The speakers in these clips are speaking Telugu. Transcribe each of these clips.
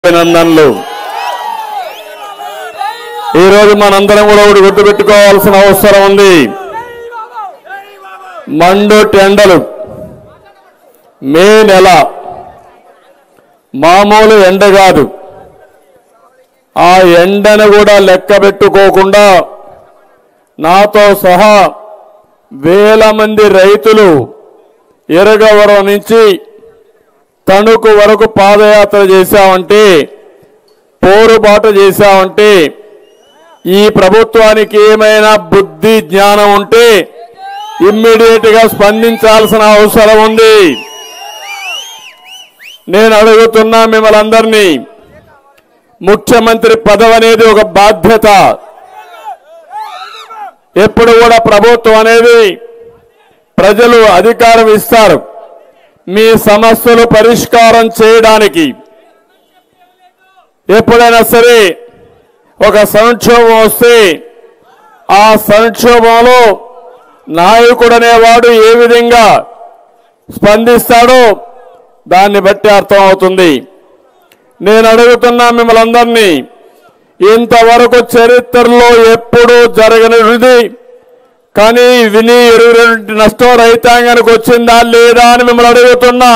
అభినందనలు ఈరోజు మనందరం కూడా ఒకటి గుర్తుపెట్టుకోవాల్సిన అవసరం ఉంది మండు టెండలు మే నెల మామూలు ఎండ కాదు ఆ ఎండను కూడా లెక్క పెట్టుకోకుండా నాతో సహా వేల మంది రైతులు ఎరగవరం నుంచి తణుకు వరకు పాదయాత్ర చేశామంటే పోరుబాటు చేశామంటే ఈ ప్రభుత్వానికి ఏమైనా బుద్ధి జ్ఞానం ఉంటే ఇమ్మీడియట్ గా స్పందించాల్సిన అవసరం ఉంది నేను అడుగుతున్నా మిమ్మల్ని అందరినీ ముఖ్యమంత్రి పదవి అనేది ఒక బాధ్యత ఎప్పుడు కూడా ప్రభుత్వం అనేది ప్రజలు అధికారం ఇస్తారు మీ సమస్యలు పరిష్కారం చేయడానికి ఎప్పుడైనా సరే ఒక సంక్షోభం వస్తే ఆ సంక్షోభంలో నాయకుడు అనేవాడు ఏ విధంగా స్పందిస్తాడో దాన్ని బట్టి అర్థమవుతుంది నేను అడుగుతున్నా మిమ్మల్ని అందరినీ ఇంతవరకు చరిత్రలో ఎప్పుడూ జరగనిది కానీ విని ఎరువు నష్టం రైతాంగానికి వచ్చిందా లేదా అని మిమ్మల్ని అడుగుతున్నా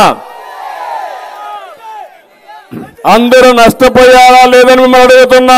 అందరూ నష్టపోయారా లేదని మిమ్మల్ని అడుగుతున్నా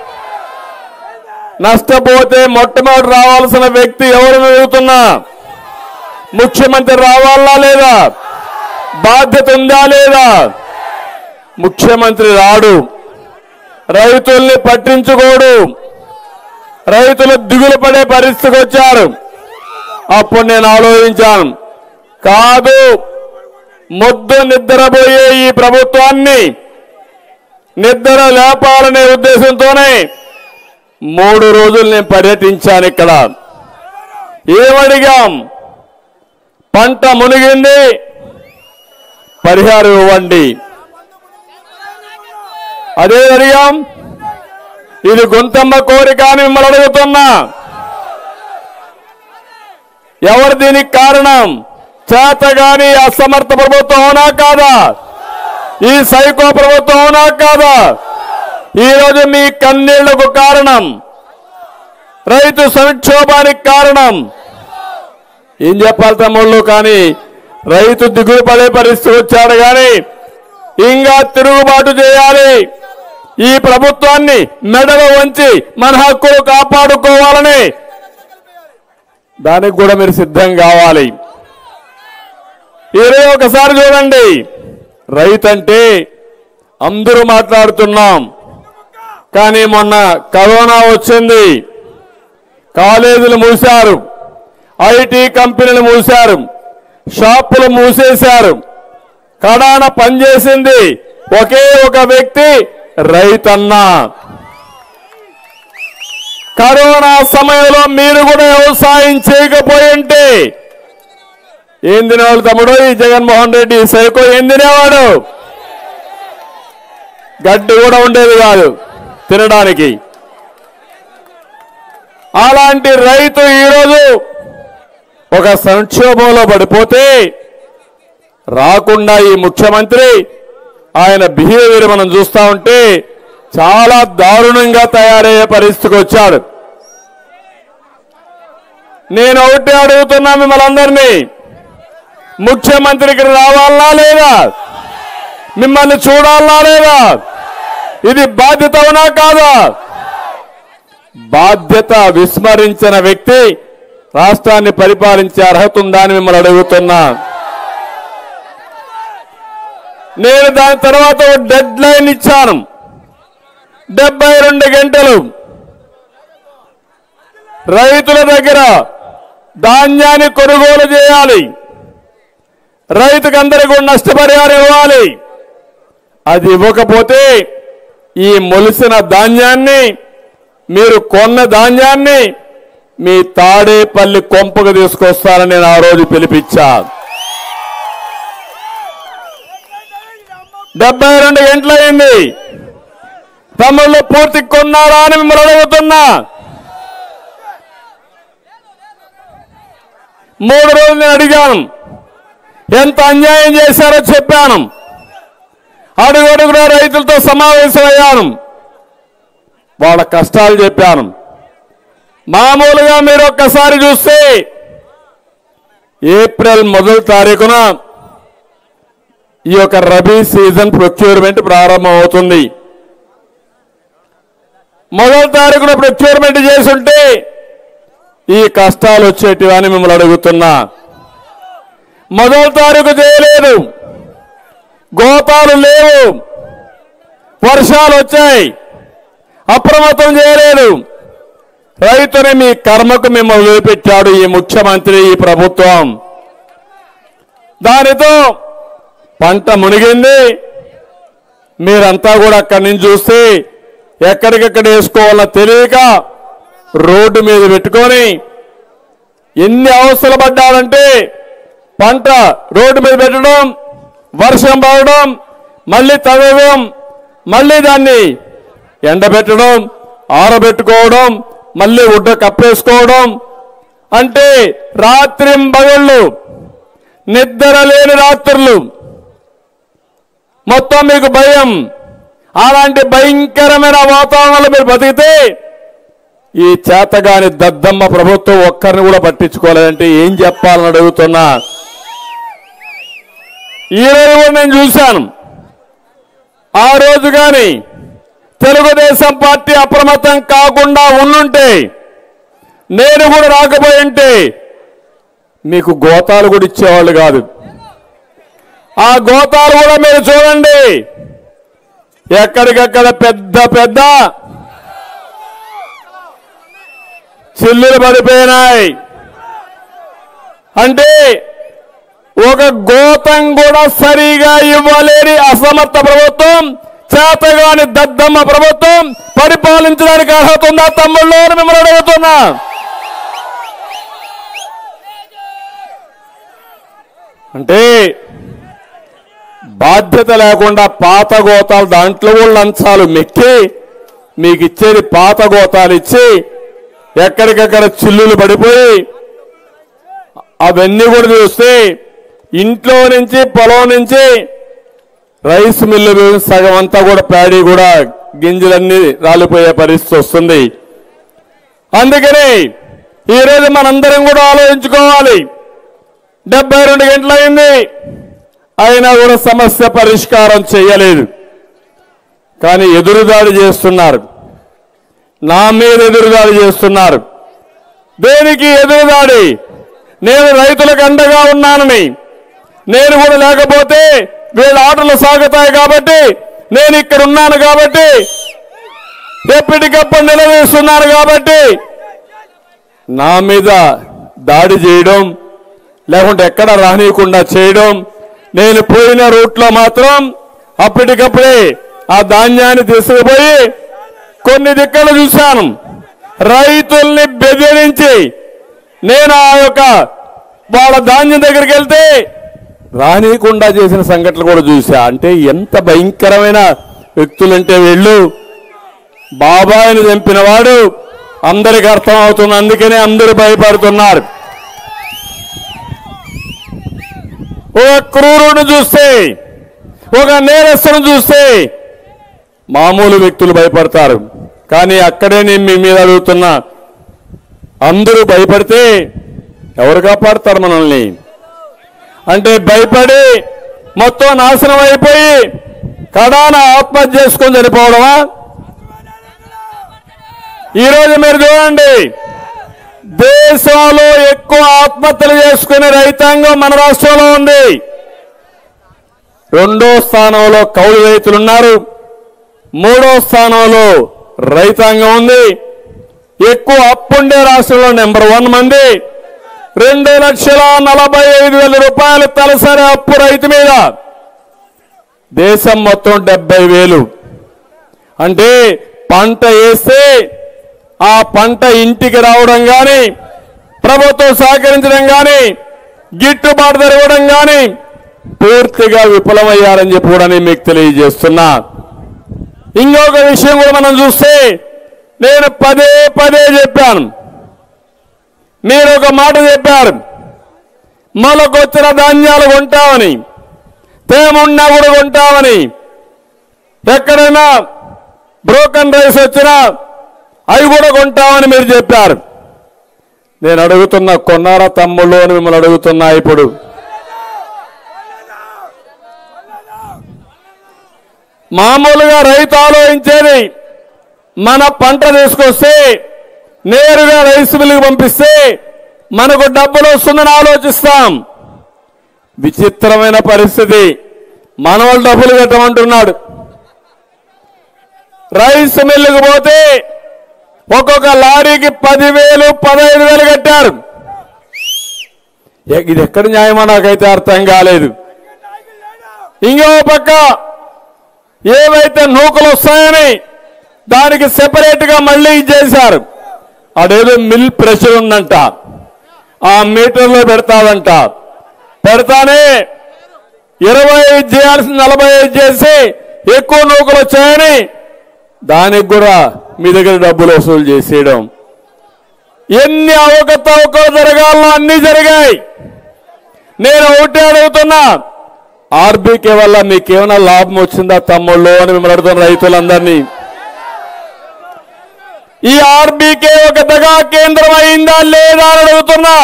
నష్టపోతే మొట్టమొదటి రావాల్సిన వ్యక్తి ఎవరిని అడుగుతున్నా ముఖ్యమంత్రి రావాలా లేదా బాధ్యత ఉందా లేదా ముఖ్యమంత్రి రాడు రైతుల్ని పట్టించుకోడు రైతులు దిగులు పడే పరిస్థితికి వచ్చారు అప్పుడు నేను ఆలోచించాను కాదు ముద్దు నిద్రపోయే ఈ ప్రభుత్వాన్ని నిద్ర లేపాలనే ఉద్దేశంతోనే మూడు రోజులు నేను పర్యటించాను ఇక్కడ ఏమడిగాం పంట మునిగింది పరిహారం ఇవ్వండి అదే అడిగాం ఇది గుంతమ్మ కోరిక అని మిమ్మల్ని అడుగుతున్నా ఎవరు దీనికి కారణం చేతగాని అసమర్థ ప్రభుత్వం అవునా కాదా ఈ సైకో ప్రభుత్వం అవునా కాదా ఈరోజు మీ కన్నీళ్లకు కారణం రైతు సంక్షోభానికి కారణం ఏం చెప్పాలి తమ్ముళ్ళు కానీ రైతు దిగులు పడే పరిస్థితి వచ్చాడు కానీ ఇంకా తిరుగుబాటు చేయాలి ఈ ప్రభుత్వాన్ని మెడలో వంచి మన హక్కులు కాపాడుకోవాలని దానికి కూడా మీరు సిద్ధం కావాలి ఈరోజు ఒకసారి చూడండి రైతు అంటే అందరూ మాట్లాడుతున్నాం కానీ మొన్న కరోనా వచ్చింది కాలేజీలు మూశారు ఐటీ కంపెనీలు మూశారు షాపులు మూసేశారు కడాన పనిచేసింది ఒకే ఒక వ్యక్తి రైతన్నా కరోనా సమయంలో మీరు కూడా వ్యవసాయం చేయకపోయింటే ఏం తినేవాళ్ళు తమ్ముడు ఈ జగన్మోహన్ రెడ్డి ఈ సైకో ఏం తినేవాడు గడ్డి కూడా ఉండేది కాదు తినడానికి అలాంటి రైతు ఈరోజు ఒక సంక్షోభంలో పడిపోతే రాకుండా ఈ ముఖ్యమంత్రి ఆయన బిహేవియర్ మనం చూస్తా ఉంటే చాలా దారుణంగా తయారయ్యే పరిస్థితికి వచ్చాడు నేను ఒకటి అడుగుతున్నా మిమ్మల్ని అందరినీ ముఖ్యమంత్రికి రావాలా లేదా మిమ్మల్ని చూడాలా లేదా ఇది బాధ్యత అవునా కాదా బాధ్యత విస్మరించిన వ్యక్తి రాష్ట్రాన్ని పరిపాలించే అర్హత ఉందా అని మిమ్మల్ని అడుగుతున్నా నేను దాని తర్వాత ఒక డెడ్ లైన్ ఇచ్చాను డెబ్బై రెండు గంటలు రైతుల దగ్గర ధాన్యాన్ని కొనుగోలు చేయాలి రైతుకు అందరికీ కూడా నష్టపరిహారం ఇవ్వాలి అది ఇవ్వకపోతే ఈ మొలిసిన ధాన్యాన్ని మీరు కొన్న ధాన్యాన్ని మీ తాడేపల్లి కొంపకు తీసుకొస్తానని నేను ఆ రోజు పిలిపించా డెబ్బై రెండు గంటలైంది తమ్ముళ్ళు పూర్తి కొన్నారా అని మిమ్మల్ని అడుగుతున్నా మూడు రోజులు నేను అడిగాను ఎంత అన్యాయం చేశారో చెప్పాను అడుగడుగున రైతులతో సమావేశమయ్యాను వాళ్ళ కష్టాలు చెప్పాను మామూలుగా మీరు ఒక్కసారి చూస్తే ఏప్రిల్ మొదటి తారీఖున ఈ యొక్క రబీ సీజన్ ప్రొక్యూర్మెంట్ ప్రారంభమవుతుంది మొదటి తారీఖున ప్రొక్యూర్మెంట్ చేసుంటే ఈ కష్టాలు వచ్చేటివి అని మిమ్మల్ని అడుగుతున్నా మొదటి తారీఖు చేయలేదు గోతాలు లేవు వర్షాలు వచ్చాయి అప్రమత్తం చేయలేదు రైతుని మీ కర్మకు మిమ్మల్ని వదిలిపెట్టాడు ఈ ముఖ్యమంత్రి ఈ ప్రభుత్వం దానితో పంట మునిగింది మీరంతా కూడా అక్కడి నుంచి చూస్తే ఎక్కడికెక్కడ వేసుకోవాలో తెలియక రోడ్డు మీద పెట్టుకొని ఎన్ని అవస్థలు పడ్డారంటే పంట రోడ్డు మీద పెట్టడం వర్షం పడడం మళ్ళీ తవ్వడం మళ్ళీ దాన్ని ఎండబెట్టడం ఆరబెట్టుకోవడం మళ్ళీ ఉడ్డ కప్పేసుకోవడం అంటే రాత్రింబగళ్ళు నిద్ర లేని రాత్రులు మొత్తం మీకు భయం అలాంటి భయంకరమైన వాతావరణంలో మీరు బతికితే ఈ చేతగాని దద్దమ్మ ప్రభుత్వం ఒక్కరిని కూడా పట్టించుకోలేదంటే ఏం చెప్పాలని అడుగుతున్నా ఈ రోజు కూడా నేను చూశాను ఆ రోజు కానీ తెలుగుదేశం పార్టీ అప్రమత్తం కాకుండా ఉండుంటే నేను కూడా రాకపోయి ఉంటే మీకు గోతాలు కూడా ఇచ్చేవాళ్ళు కాదు ఆ గోతాలు కూడా మీరు చూడండి ఎక్కడికక్కడ పెద్ద పెద్ద చిల్లులు పడిపోయినాయి అంటే ఒక గోతం కూడా సరిగా ఇవ్వలేని అసమర్థ ప్రభుత్వం చేతగాని దద్దమ్మ ప్రభుత్వం పరిపాలించడానికి అర్హత ఉందా తమ్ముళ్ళు అని మిమ్మల్ని అడుగుతున్నా అంటే బాధ్యత లేకుండా పాత గోతాలు దాంట్లో కూడా లంచాలు మెక్కి మీకు ఇచ్చేది పాత గోతాలు ఇచ్చి ఎక్కడికక్కడ చిల్లులు పడిపోయి అవన్నీ కూడా చూస్తే ఇంట్లో నుంచి పొలం నుంచి రైస్ మిల్లు మీద సగం అంతా కూడా ప్యాడీ కూడా గింజలన్నీ రాలిపోయే పరిస్థితి వస్తుంది అందుకని ఈరోజు మనందరం కూడా ఆలోచించుకోవాలి డెబ్బై రెండు గంటలైంది అయినా కూడా సమస్య పరిష్కారం చేయలేదు కానీ ఎదురుదాడి చేస్తున్నారు నా మీద ఎదురుదాడి చేస్తున్నారు దేనికి ఎదురుదాడి నేను రైతులకు అండగా ఉన్నానని నేను కూడా లేకపోతే వీళ్ళ ఆటలు సాగుతాయి కాబట్టి నేను ఇక్కడ ఉన్నాను కాబట్టి ఎప్పటికప్పుడు నిలదీస్తున్నాను కాబట్టి నా మీద దాడి చేయడం లేకుంటే ఎక్కడ రానియకుండా చేయడం నేను పోయిన రూట్లో మాత్రం అప్పటికప్పుడే ఆ ధాన్యాన్ని తీసుకుపోయి కొన్ని దిక్కలు చూశాను రైతుల్ని బెదిరించి నేను ఆ యొక్క వాళ్ళ ధాన్యం దగ్గరికి వెళ్తే రానియకుండా చేసిన సంఘటనలు కూడా చూసా అంటే ఎంత భయంకరమైన వ్యక్తులంటే వీళ్ళు బాబాయిని చంపిన వాడు అందరికి అర్థం అవుతుంది అందుకనే అందరూ భయపడుతున్నారు ఒక క్రూరుని చూస్తే ఒక నేరస్తును చూస్తే మామూలు వ్యక్తులు భయపడతారు కానీ అక్కడే నేను మీ మీద అడుగుతున్నా అందరూ భయపడితే ఎవరు కాపాడతారు మనల్ని అంటే భయపడి మొత్తం నాశనం అయిపోయి కడాన ఆత్మహత్య చేసుకొని చనిపోవడమా ఈరోజు మీరు చూడండి దేశంలో ఎక్కువ ఆత్మహత్యలు చేసుకునే రైతాంగం మన రాష్ట్రంలో ఉంది రెండో స్థానంలో కౌలు రైతులు ఉన్నారు మూడో స్థానంలో రైతాంగం ఉంది ఎక్కువ అప్పుండే రాష్ట్రంలో నెంబర్ వన్ మంది రెండు లక్షల నలభై ఐదు వేల రూపాయలు తలసరి అప్పు రైతు మీద దేశం మొత్తం డెబ్బై వేలు అంటే పంట వేస్తే ఆ పంట ఇంటికి రావడం కానీ ప్రభుత్వం సహకరించడం కానీ గిట్టుబాటు ధర ఇవ్వడం కానీ పూర్తిగా విఫలమయ్యారని చెప్పి కూడా నేను మీకు తెలియజేస్తున్నా ఇంకొక విషయం కూడా మనం చూస్తే నేను పదే పదే చెప్పాను మీరు ఒక మాట చెప్పారు మొలకొచ్చిన ధాన్యాలు కొంటామని తేమున్నా కూడా కొంటామని ఎక్కడైనా బ్రోకన్ రైస్ వచ్చినా అవి కూడా కొంటామని మీరు చెప్పారు నేను అడుగుతున్న కొన్నారా తమ్ముళ్ళు అని మిమ్మల్ని అడుగుతున్నా ఇప్పుడు మామూలుగా రైతు ఆలోచించేది మన పంట తీసుకొస్తే నేరుగా రైస్ మిల్లుకి పంపిస్తే మనకు డబ్బులు వస్తుందని ఆలోచిస్తాం విచిత్రమైన పరిస్థితి మన వాళ్ళు డబ్బులు కట్టమంటున్నాడు రైస్ మిల్లుకు పోతే ఒక్కొక్క లారీకి పదివేలు పదహైదు వేలు కట్టారు ఎ- ఇది ఎక్కడ న్యాయమో నాకైతే అర్థం కాలేదు ఇంకో పక్క ఏవైతే నూకలు వస్తాయని దానికి సెపరేట్ గా మళ్ళీ చేశారు అదేదో మిల్ ప్రెషర్ ఉందంట ఆ మీటర్లో పెడతాదంట పెడతానే ఇరవై ఐదు చేయాల్సిన నలభై ఐదు చేసి ఎక్కువ నూకలు వచ్చాయని దానికి కూడా మీ దగ్గర డబ్బులు వసూలు చేసేయడం ఎన్ని అవకతవకలు జరగాలో అన్ని జరిగాయి నేను ఒకటే అడుగుతున్నా ఆర్బీకే వల్ల మీకేమైనా లాభం వచ్చిందా తమ్ముళ్ళు అని మిమ్మల్ని అడుగుతున్న రైతులందరినీ ఈ ఆర్బీకే ఒక దగా కేంద్రం అయిందా లేదా అని అడుగుతున్నా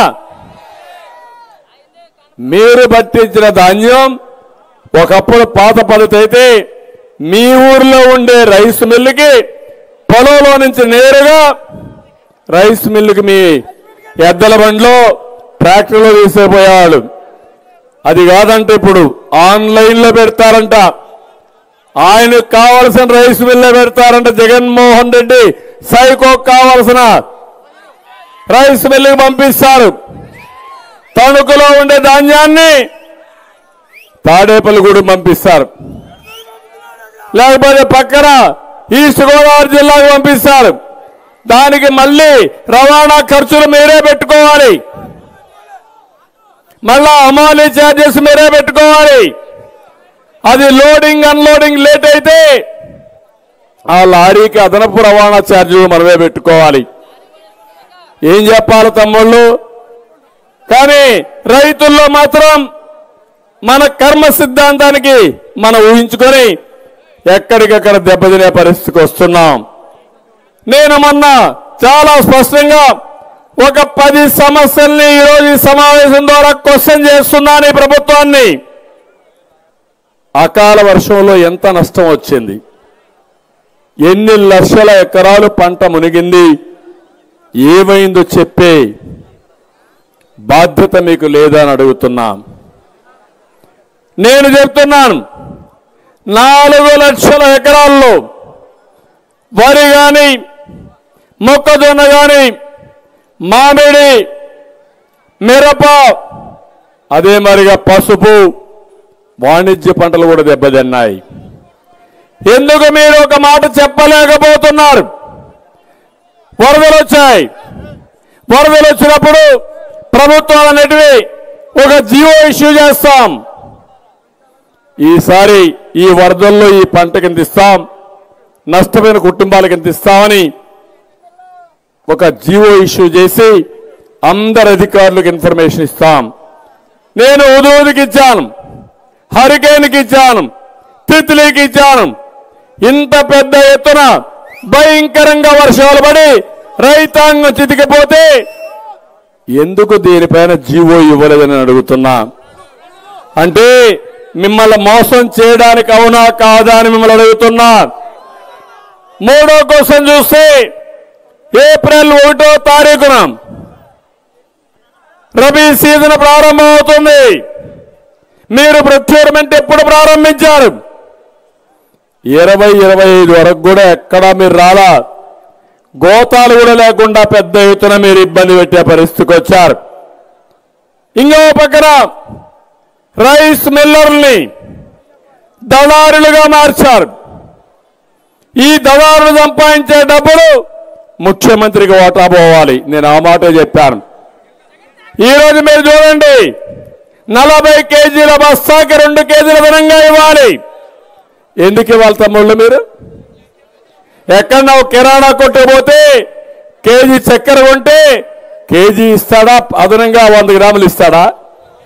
మీరు పట్టించిన ధాన్యం ఒకప్పుడు పాత పద్ధతి అయితే మీ ఊర్లో ఉండే రైస్ మిల్లుకి పొలంలో నుంచి నేరుగా రైస్ మిల్లుకి మీ ఎద్దల బండిలో ట్రాక్టర్లో తీసుకుపోయేవాళ్ళు అది కాదంటే ఇప్పుడు ఆన్లైన్ లో పెడతారంట ఆయనకు కావలసిన రైస్ మిల్లే పెడతారంట జగన్మోహన్ రెడ్డి సైకో కావలసిన రైస్ మిల్లుకి పంపిస్తారు తణుకులో ఉండే ధాన్యాన్ని తాడేపల్లిగూడెం పంపిస్తారు లేకపోతే పక్కన ఈస్ట్ గోదావరి జిల్లాకు పంపిస్తారు దానికి మళ్ళీ రవాణా ఖర్చులు మీరే పెట్టుకోవాలి మళ్ళా అమాలి ఛార్జెస్ మీరే పెట్టుకోవాలి అది లోడింగ్ అన్లోడింగ్ లేట్ అయితే ఆ లారీకి అదనపు రవాణా ఛార్జీలు మనమే పెట్టుకోవాలి ఏం చెప్పాలి తమ్ముళ్ళు కానీ రైతుల్లో మాత్రం మన కర్మ సిద్ధాంతానికి మనం ఊహించుకొని ఎక్కడికక్కడ దెబ్బతినే పరిస్థితికి వస్తున్నాం నేను మొన్న చాలా స్పష్టంగా ఒక పది సమస్యల్ని ఈరోజు ఈ సమావేశం ద్వారా క్వశ్చన్ చేస్తున్నాను ఈ ప్రభుత్వాన్ని అకాల వర్షంలో ఎంత నష్టం వచ్చింది ఎన్ని లక్షల ఎకరాలు పంట మునిగింది ఏమైందో చెప్పే బాధ్యత మీకు లేదా అని అడుగుతున్నా నేను చెప్తున్నాను నాలుగు లక్షల ఎకరాల్లో వరి గాని మొక్కజొన్న గాని మామిడి మిరప అదే మరిగా పసుపు వాణిజ్య పంటలు కూడా దెబ్బతిన్నాయి ఎందుకు మీరు ఒక మాట చెప్పలేకపోతున్నారు వరదలు వచ్చాయి వరదలు వచ్చినప్పుడు ప్రభుత్వాలు అనేటివి ఒక జియో ఇష్యూ చేస్తాం ఈసారి ఈ వరదల్లో ఈ పంట కింద ఇస్తాం నష్టపోయిన కుటుంబాలకు ఎంత ఇస్తామని ఒక జీవో ఇష్యూ చేసి అందరు అధికారులకు ఇన్ఫర్మేషన్ ఇస్తాం నేను ఉదూదికి ఇచ్చాను హరికేన్కి ఇచ్చాను తిత్లీకి ఇచ్చాను ఇంత పెద్ద ఎత్తున భయంకరంగా వర్షాలు పడి రైతాంగం చితికిపోతే ఎందుకు దీనిపైన జీవో ఇవ్వలేదని అడుగుతున్నా అంటే మిమ్మల్ని మోసం చేయడానికి అవునా కాదా అని మిమ్మల్ని అడుగుతున్నా మూడో క్వశ్చన్ చూస్తే ఏప్రిల్ ఒకటో తారీఖున రబీ సీజన్ ప్రారంభమవుతుంది మీరు ప్రొక్యూర్మెంట్ ఎప్పుడు ప్రారంభించారు ఇరవై ఇరవై ఐదు వరకు కూడా ఎక్కడా మీరు రాలా గోతాలు కూడా లేకుండా పెద్ద ఎత్తున మీరు ఇబ్బంది పెట్టే పరిస్థితికి వచ్చారు ఇంకో పక్కన రైస్ మిల్లర్ని దళారులుగా మార్చారు ఈ దళారులు సంపాదించే డబ్బులు ముఖ్యమంత్రికి ఓటా పోవాలి నేను ఆ మాటే చెప్పాను ఈ రోజు మీరు చూడండి నలభై కేజీల బస్తాకి రెండు కేజీల ధనంగా ఇవ్వాలి ఎందుకు ఇవ్వాలి తమ్ముళ్ళు మీరు ఎక్కడ ఒక కిరాణా కొట్టు పోతే కేజీ చక్కెర కొంటే కేజీ ఇస్తాడా అదనంగా వంద గ్రాములు ఇస్తాడా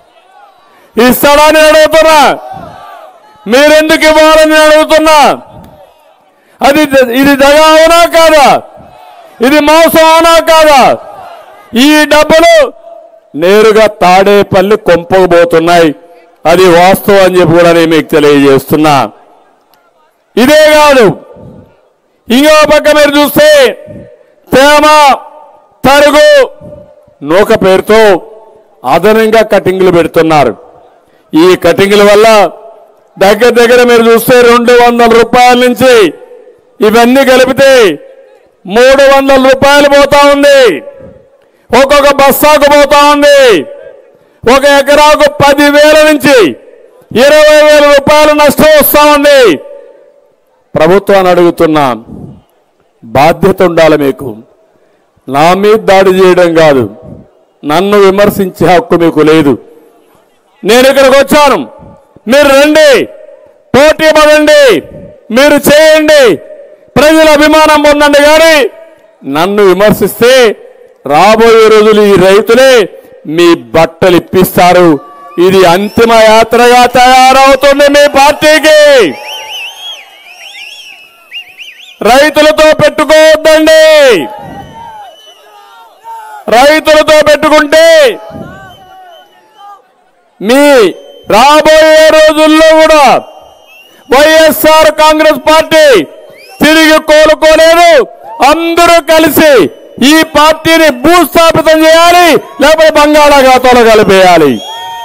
ఇస్తాడా అని అడుగుతున్నా మీరెందుకు ఇవ్వాలని నేను అడుగుతున్నా అది ఇది దగా అవునా కాదా ఇది మోసం అవునా కాదా ఈ డబ్బులు నేరుగా తాడేపల్లి కొంపకు పోతున్నాయి అది వాస్తవం అని చెప్పి కూడా నేను మీకు తెలియజేస్తున్నా ఇదే కాదు ఇంకో పక్క మీరు చూస్తే తేమ తరుగు నూక పేరుతో అదనంగా కటింగ్లు పెడుతున్నారు ఈ కటింగ్ల వల్ల దగ్గర దగ్గర మీరు చూస్తే రెండు వందల రూపాయల నుంచి ఇవన్నీ కలిపితే మూడు వందల రూపాయలు పోతా ఉంది ఒక్కొక్క బస్సాకు పోతా ఉంది ఒక ఎకరాకు పదివేల నుంచి ఇరవై వేల రూపాయలు నష్టం వస్తా ఉంది ప్రభుత్వాన్ని అడుగుతున్నా బాధ్యత ఉండాలి మీకు నా మీద దాడి చేయడం కాదు నన్ను విమర్శించే హక్కు మీకు లేదు నేను ఇక్కడికి వచ్చాను మీరు రండి పోటీ పడండి మీరు చేయండి ప్రజల అభిమానం పొందండి కానీ నన్ను విమర్శిస్తే రాబోయే రోజులు ఈ రైతులే మీ బట్టలు ఇప్పిస్తారు ఇది అంతిమ యాత్రగా తయారవుతుంది మీ పార్టీకి రైతులతో పెట్టుకోవద్దండి రైతులతో పెట్టుకుంటే మీ రాబోయే రోజుల్లో కూడా వైఎస్ఆర్ కాంగ్రెస్ పార్టీ తిరిగి కోలుకోలేదు అందరూ కలిసి ఈ పార్టీని భూస్థాపితం చేయాలి లేకపోతే బంగాళాఖాతంలో కలిపేయాలి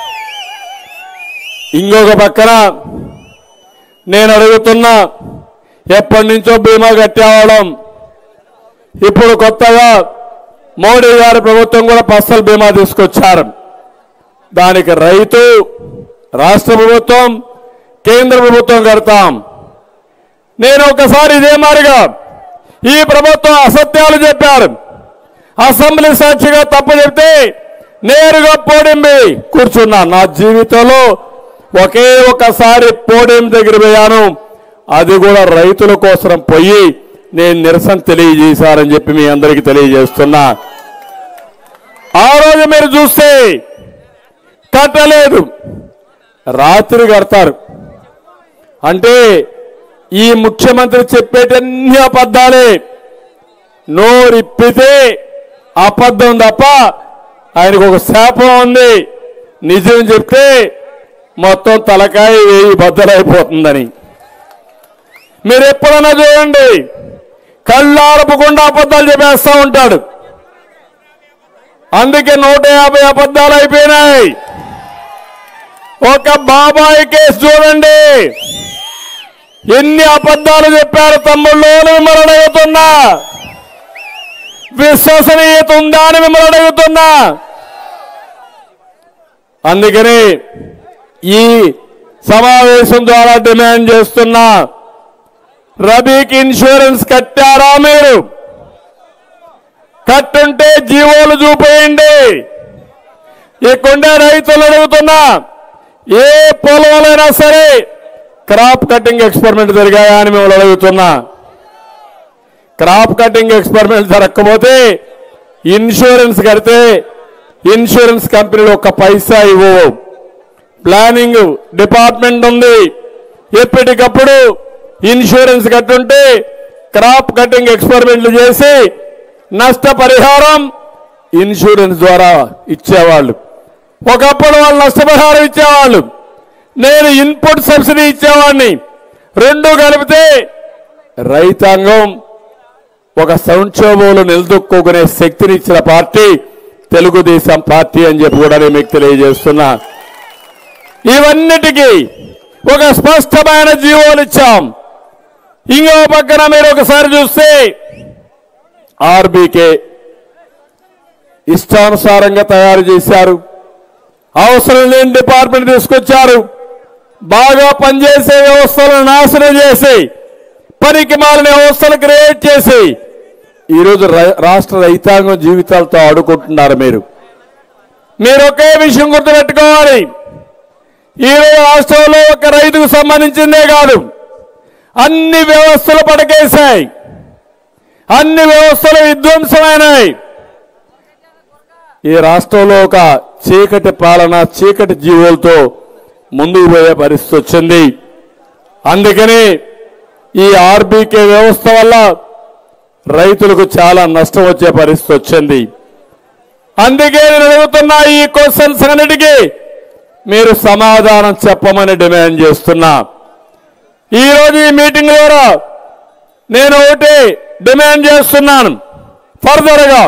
ఇంకొక పక్కన నేను అడుగుతున్నా ఎప్పటి నుంచో బీమా కట్టేవాళ్ళం ఇప్పుడు కొత్తగా మోడీ గారి ప్రభుత్వం కూడా పర్సనల్ బీమా తీసుకొచ్చారు దానికి రైతు రాష్ట్ర ప్రభుత్వం కేంద్ర ప్రభుత్వం కడతాం నేను ఒకసారి ఇదే మారిగా ఈ ప్రభుత్వం అసత్యాలు చెప్పారు అసెంబ్లీ సాక్షిగా తప్పు చెప్తే నేరుగా పోడింది కూర్చున్నా నా జీవితంలో ఒకే ఒకసారి పోడియం దగ్గర పోయాను అది కూడా రైతుల కోసం పోయి నేను నిరసన తెలియజేశారని చెప్పి మీ అందరికీ తెలియజేస్తున్నా ఆ రోజు మీరు చూస్తే కట్టలేదు రాత్రి కడతారు అంటే ఈ ముఖ్యమంత్రి చెప్పేటన్ని అబద్ధాలే నోరిప్పితే అబద్ధం తప్ప ఆయనకు ఒక శాపం ఉంది నిజం చెప్తే మొత్తం తలకాయ వేయి బద్దలైపోతుందని మీరు ఎప్పుడన్నా చూడండి కళ్ళారపకుండా అబద్ధాలు చెప్పేస్తా ఉంటాడు అందుకే నూట యాభై అబద్ధాలు అయిపోయినాయి ఒక బాబాయ్ కేసు చూడండి ఎన్ని అబద్ధాలు చెప్పారు తమ్ముళ్ళు అని మిమ్మల్ని అడుగుతున్నా విశ్వసనీయత ఉందా అని మిమ్మల్ని అడుగుతున్నా అందుకని ఈ సమావేశం ద్వారా డిమాండ్ చేస్తున్నా రబీకి ఇన్సూరెన్స్ కట్టారా మీరు కట్టుంటే జీవోలు చూపేయండి ఇక్కడే రైతులు అడుగుతున్నా ఏ పొలంలోనైనా సరే క్రాప్ కటింగ్ ఎక్స్పెరిమెంట్ జరిగాయా అని మిమ్మల్ని అడుగుతున్నా క్రాప్ కటింగ్ ఎక్స్పెరిమెంట్ జరగకపోతే ఇన్సూరెన్స్ కడితే ఇన్సూరెన్స్ కంపెనీలు ఒక్క పైసా ఇవ్వవు ప్లానింగ్ డిపార్ట్మెంట్ ఉంది ఎప్పటికప్పుడు ఇన్సూరెన్స్ కట్టుంటే క్రాప్ కటింగ్ ఎక్స్పెరిమెంట్లు చేసి నష్టపరిహారం ఇన్సూరెన్స్ ద్వారా ఇచ్చేవాళ్ళు ఒకప్పుడు వాళ్ళు నష్టపరిహారం ఇచ్చేవాళ్ళు నేను ఇన్పుట్ సబ్సిడీ ఇచ్చేవాడిని రెండు కలిపితే రైతాంగం ఒక సంక్షోభంలో నిలదొక్కునే శక్తిని ఇచ్చిన పార్టీ తెలుగుదేశం పార్టీ అని చెప్పి కూడా నేను మీకు తెలియజేస్తున్నా ఇవన్నిటికీ ఒక స్పష్టమైన జీవోలు ఇచ్చాం ఇంకో పక్కన మీరు ఒకసారి చూస్తే ఆర్బీకే ఇష్టానుసారంగా తయారు చేశారు అవసరం లేని డిపార్ట్మెంట్ తీసుకొచ్చారు బాగా పనిచేసే వ్యవస్థలను నాశనం చేసి పనికి మాలిన వ్యవస్థలు క్రియేట్ చేసి ఈరోజు రై- రాష్ట్ర రైతాంగం జీవితాలతో ఆడుకుంటున్నారు మీరు మీరు ఒకే విషయం గుర్తుపెట్టుకోవాలి ఈరోజు రాష్ట్రంలో ఒక రైతుకు సంబంధించిందే కాదు అన్ని వ్యవస్థలు పడకేశాయి అన్ని వ్యవస్థలు విధ్వంసమైనాయి ఈ రాష్ట్రంలో ఒక చీకటి పాలన చీకటి జీవులతో ముందుకు పోయే పరిస్థితి వచ్చింది అందుకని ఈ ఆర్బీకే వ్యవస్థ వల్ల రైతులకు చాలా నష్టం వచ్చే పరిస్థితి వచ్చింది అందుకే నేను అడుగుతున్నా ఈ క్వశ్చన్స్ అన్నిటికీ మీరు సమాధానం చెప్పమని డిమాండ్ చేస్తున్నా ఈరోజు ఈ మీటింగ్ ద్వారా నేను ఒకటి డిమాండ్ చేస్తున్నాను ఫర్దర్గా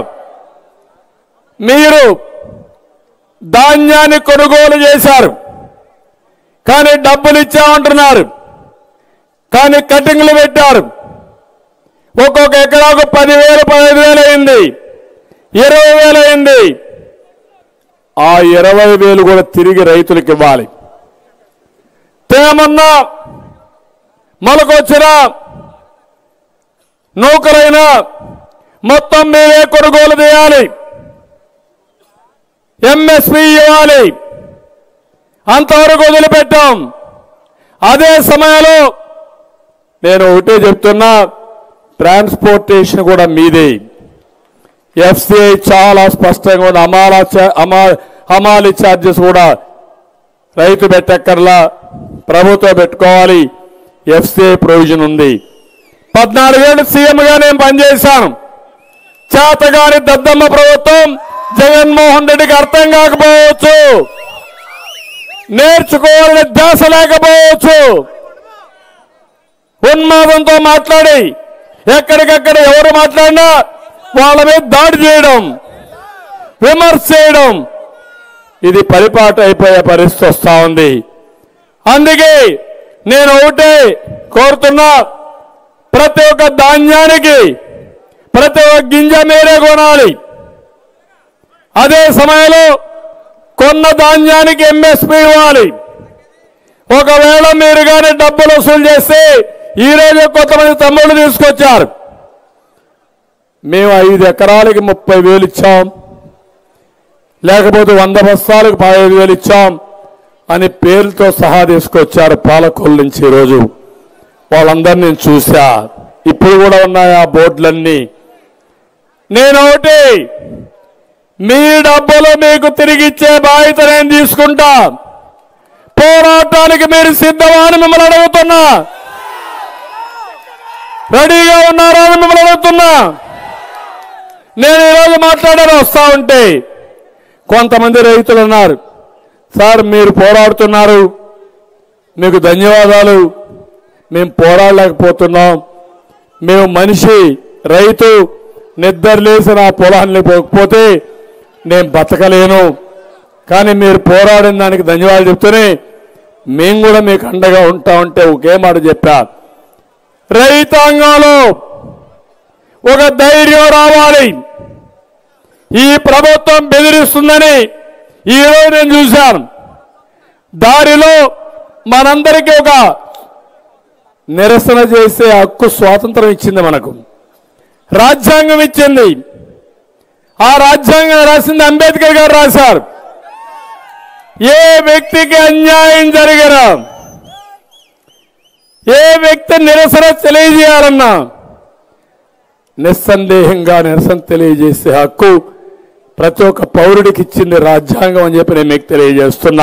మీరు ధాన్యాన్ని కొనుగోలు చేశారు కానీ డబ్బులు ఇచ్చామంటున్నారు కానీ కటింగ్లు పెట్టారు ఒక్కొక్క ఎకరాకు పదివేలు పదహైదు వేలు అయింది ఇరవై వేలు అయింది ఆ ఇరవై వేలు కూడా తిరిగి రైతులకు ఇవ్వాలి తేమన్నా మొలకొచ్చినా నౌకరైనా మొత్తం మీరే కొనుగోలు చేయాలి ఎంఎస్పి ఇవ్వాలి అంతవరకు వదిలిపెట్టాం అదే సమయంలో నేను ఒకటే చెప్తున్నా ట్రాన్స్పోర్టేషన్ కూడా మీదే ఎఫ్సిఐ చాలా స్పష్టంగా ఉంది అమాలా చా- అమా హమాలి ఛార్జెస్ కూడా రైతు పెట్టక్కర్లా ప్రభుత్వం పెట్టుకోవాలి ఎఫ్సిఐ ప్రొవిజన్ ఉంది పద్నాలుగేళ్ళు సీఎంగా నేను పనిచేశాను చేతగాని దద్దమ్మ ప్రభుత్వం జగన్మోహన్ రెడ్డికి అర్థం కాకపోవచ్చు నేర్చుకోవాలని ధ్యాస లేకపోవచ్చు ఉన్మాదంతో మాట్లాడి ఎక్కడికక్కడ ఎవరు మాట్లాడినా వాళ్ళ మీద దాడి చేయడం విమర్శ చేయడం ఇది పరిపాటు అయిపోయే పరిస్థితి వస్తా ఉంది అందుకే నేను ఒకటే కోరుతున్నా ప్రతి ఒక్క ధాన్యానికి ప్రతి ఒక్క గింజ మీరే కొనాలి అదే సమయంలో కొన్న ధాన్యానికి ఎంఎస్పి ఇవ్వాలి ఒకవేళ మీరు కానీ డబ్బులు వసూలు చేస్తే ఈ రోజు కొంతమంది తమ్ముళ్ళు తీసుకొచ్చారు మేము ఐదు ఎకరాలకి ముప్పై వేలు ఇచ్చాం లేకపోతే వంద బస్తాలకు పదహైదు వేలు ఇచ్చాం అని పేర్లతో సహా తీసుకొచ్చారు పాలకొల్లు నుంచి ఈరోజు వాళ్ళందరినీ నేను చూసా ఇప్పుడు కూడా ఉన్నాయి ఆ బోర్డులన్నీ నేను ఒకటి మీ డబ్బులు మీకు తిరిగి ఇచ్చే బాధ్యత నేను తీసుకుంటా పోరాటానికి మీరు సిద్ధమా అని మిమ్మల్ని అడుగుతున్నా రెడీగా ఉన్నారా అని మిమ్మల్ని అడుగుతున్నా నేను ఈరోజు మాట్లాడాను వస్తా ఉంటే కొంతమంది రైతులు ఉన్నారు సార్ మీరు పోరాడుతున్నారు మీకు ధన్యవాదాలు మేము పోరాడలేకపోతున్నాం మేము మనిషి రైతు నిద్రలేసి నా పొలాన్ని పోకపోతే నేను బతకలేను కానీ మీరు పోరాడిన దానికి ధన్యవాదాలు చెప్తూనే మేము కూడా మీకు అండగా ఉంటామంటే ఒకే మాట చెప్పా రైతాంగంలో ఒక ధైర్యం రావాలి ఈ ప్రభుత్వం బెదిరిస్తుందని ఈరోజు నేను చూశాను దారిలో మనందరికీ ఒక నిరసన చేసే హక్కు స్వాతంత్రం ఇచ్చింది మనకు రాజ్యాంగం ఇచ్చింది ఆ రాజ్యాంగం రాసింది అంబేద్కర్ గారు రాశారు ఏ వ్యక్తికి అన్యాయం జరిగినా ఏ వ్యక్తి నిరసన తెలియజేయాలన్నా నిస్సందేహంగా నిరసన తెలియజేసే హక్కు ప్రతి ఒక్క పౌరుడికి ఇచ్చింది రాజ్యాంగం అని చెప్పి నేను మీకు తెలియజేస్తున్నా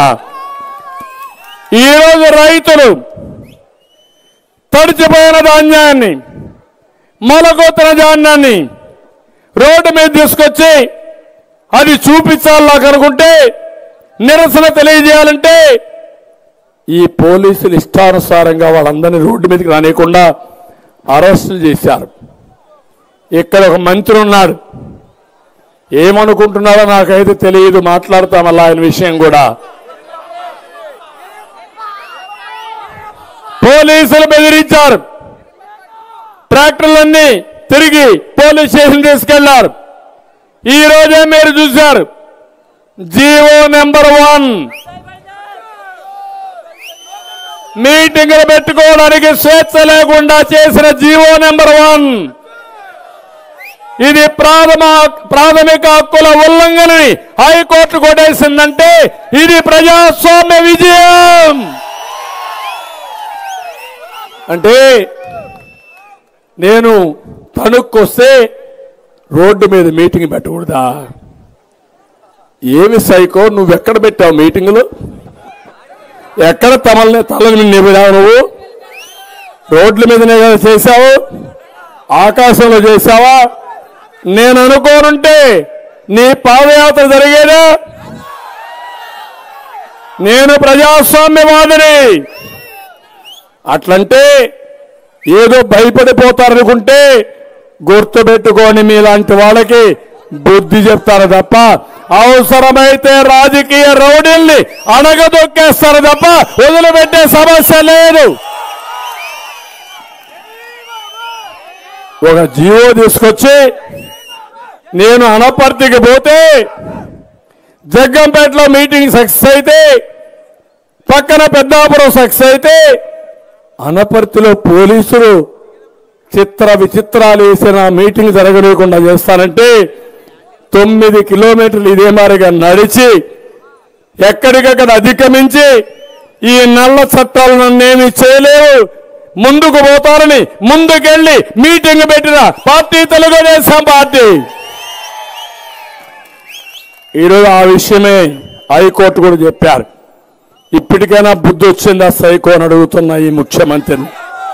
ఈరోజు రైతులు తడిచిపోయిన ధాన్యాన్ని మొలకొత్తిన ధాన్యాన్ని రోడ్డు మీద తీసుకొచ్చి అది చూపించాలి నాకు అనుకుంటే నిరసన తెలియజేయాలంటే ఈ పోలీసులు ఇష్టానుసారంగా వాళ్ళందరినీ రోడ్డు మీదకి రానియకుండా అరెస్టులు చేశారు ఇక్కడ ఒక మంత్రి ఉన్నాడు ఏమనుకుంటున్నారో నాకైతే తెలియదు మాట్లాడతాం అలా ఆయన విషయం కూడా పోలీసులు బెదిరించారు ట్రాక్టర్లన్నీ తిరిగి పోలీస్ స్టేషన్ తీసుకెళ్లారు ఈ రోజే మీరు చూశారు జీవో నెంబర్ వన్ మీటింగులు పెట్టుకోవడానికి స్వేచ్ఛ లేకుండా చేసిన జీవో నెంబర్ వన్ ఇది ప్రాథమ ప్రాథమిక హక్కుల ఉల్లంఘనని హైకోర్టు కొట్టేసిందంటే ఇది ప్రజాస్వామ్య విజయం అంటే నేను తణుక్కొస్తే రోడ్డు మీద మీటింగ్ పెట్టకూడదా ఏమి సైకో నువ్వు ఎక్కడ పెట్టావు మీటింగులు ఎక్కడ తమల్ని తలని నిబిడావు నువ్వు రోడ్ల మీదనే కదా చేశావు ఆకాశంలో చేశావా నేను అనుకోనుంటే నీ పాదయాత్ర జరిగేదా నేను ప్రజాస్వామ్యవాదిని అట్లంటే ఏదో భయపడిపోతారనుకుంటే గుర్తుపెట్టుకోని మీలాంటి వాళ్ళకి బుద్ధి చెప్తారు తప్ప అవసరమైతే రాజకీయ రౌడీల్ని అణగదొక్కేస్తారు తప్ప వదిలిపెట్టే సమస్య లేదు ఒక జీవో తీసుకొచ్చి నేను అనపర్తికి పోతే జగ్గంపేటలో మీటింగ్ సక్సెస్ అయితే పక్కన పెద్దాపురం సక్సెస్ అయితే అనపర్తిలో పోలీసులు చిత్ర విచిత్రాలు వేసిన మీటింగ్ జరగలేకుండా చేస్తానంటే తొమ్మిది కిలోమీటర్లు ఇదే మారిగా నడిచి ఎక్కడికక్కడ అధిగమించి ఈ నల్ల చట్టాలు నన్నేమి చేయలేవు ముందుకు పోతారని ముందుకెళ్లి మీటింగ్ పెట్టిన పార్టీ తెలుగుదేశం పార్టీ ఈరోజు ఆ విషయమే హైకోర్టు కూడా చెప్పారు ఇప్పటికైనా బుద్ధి వచ్చిందా సైకో అని అడుగుతున్న ఈ ముఖ్యమంత్రిని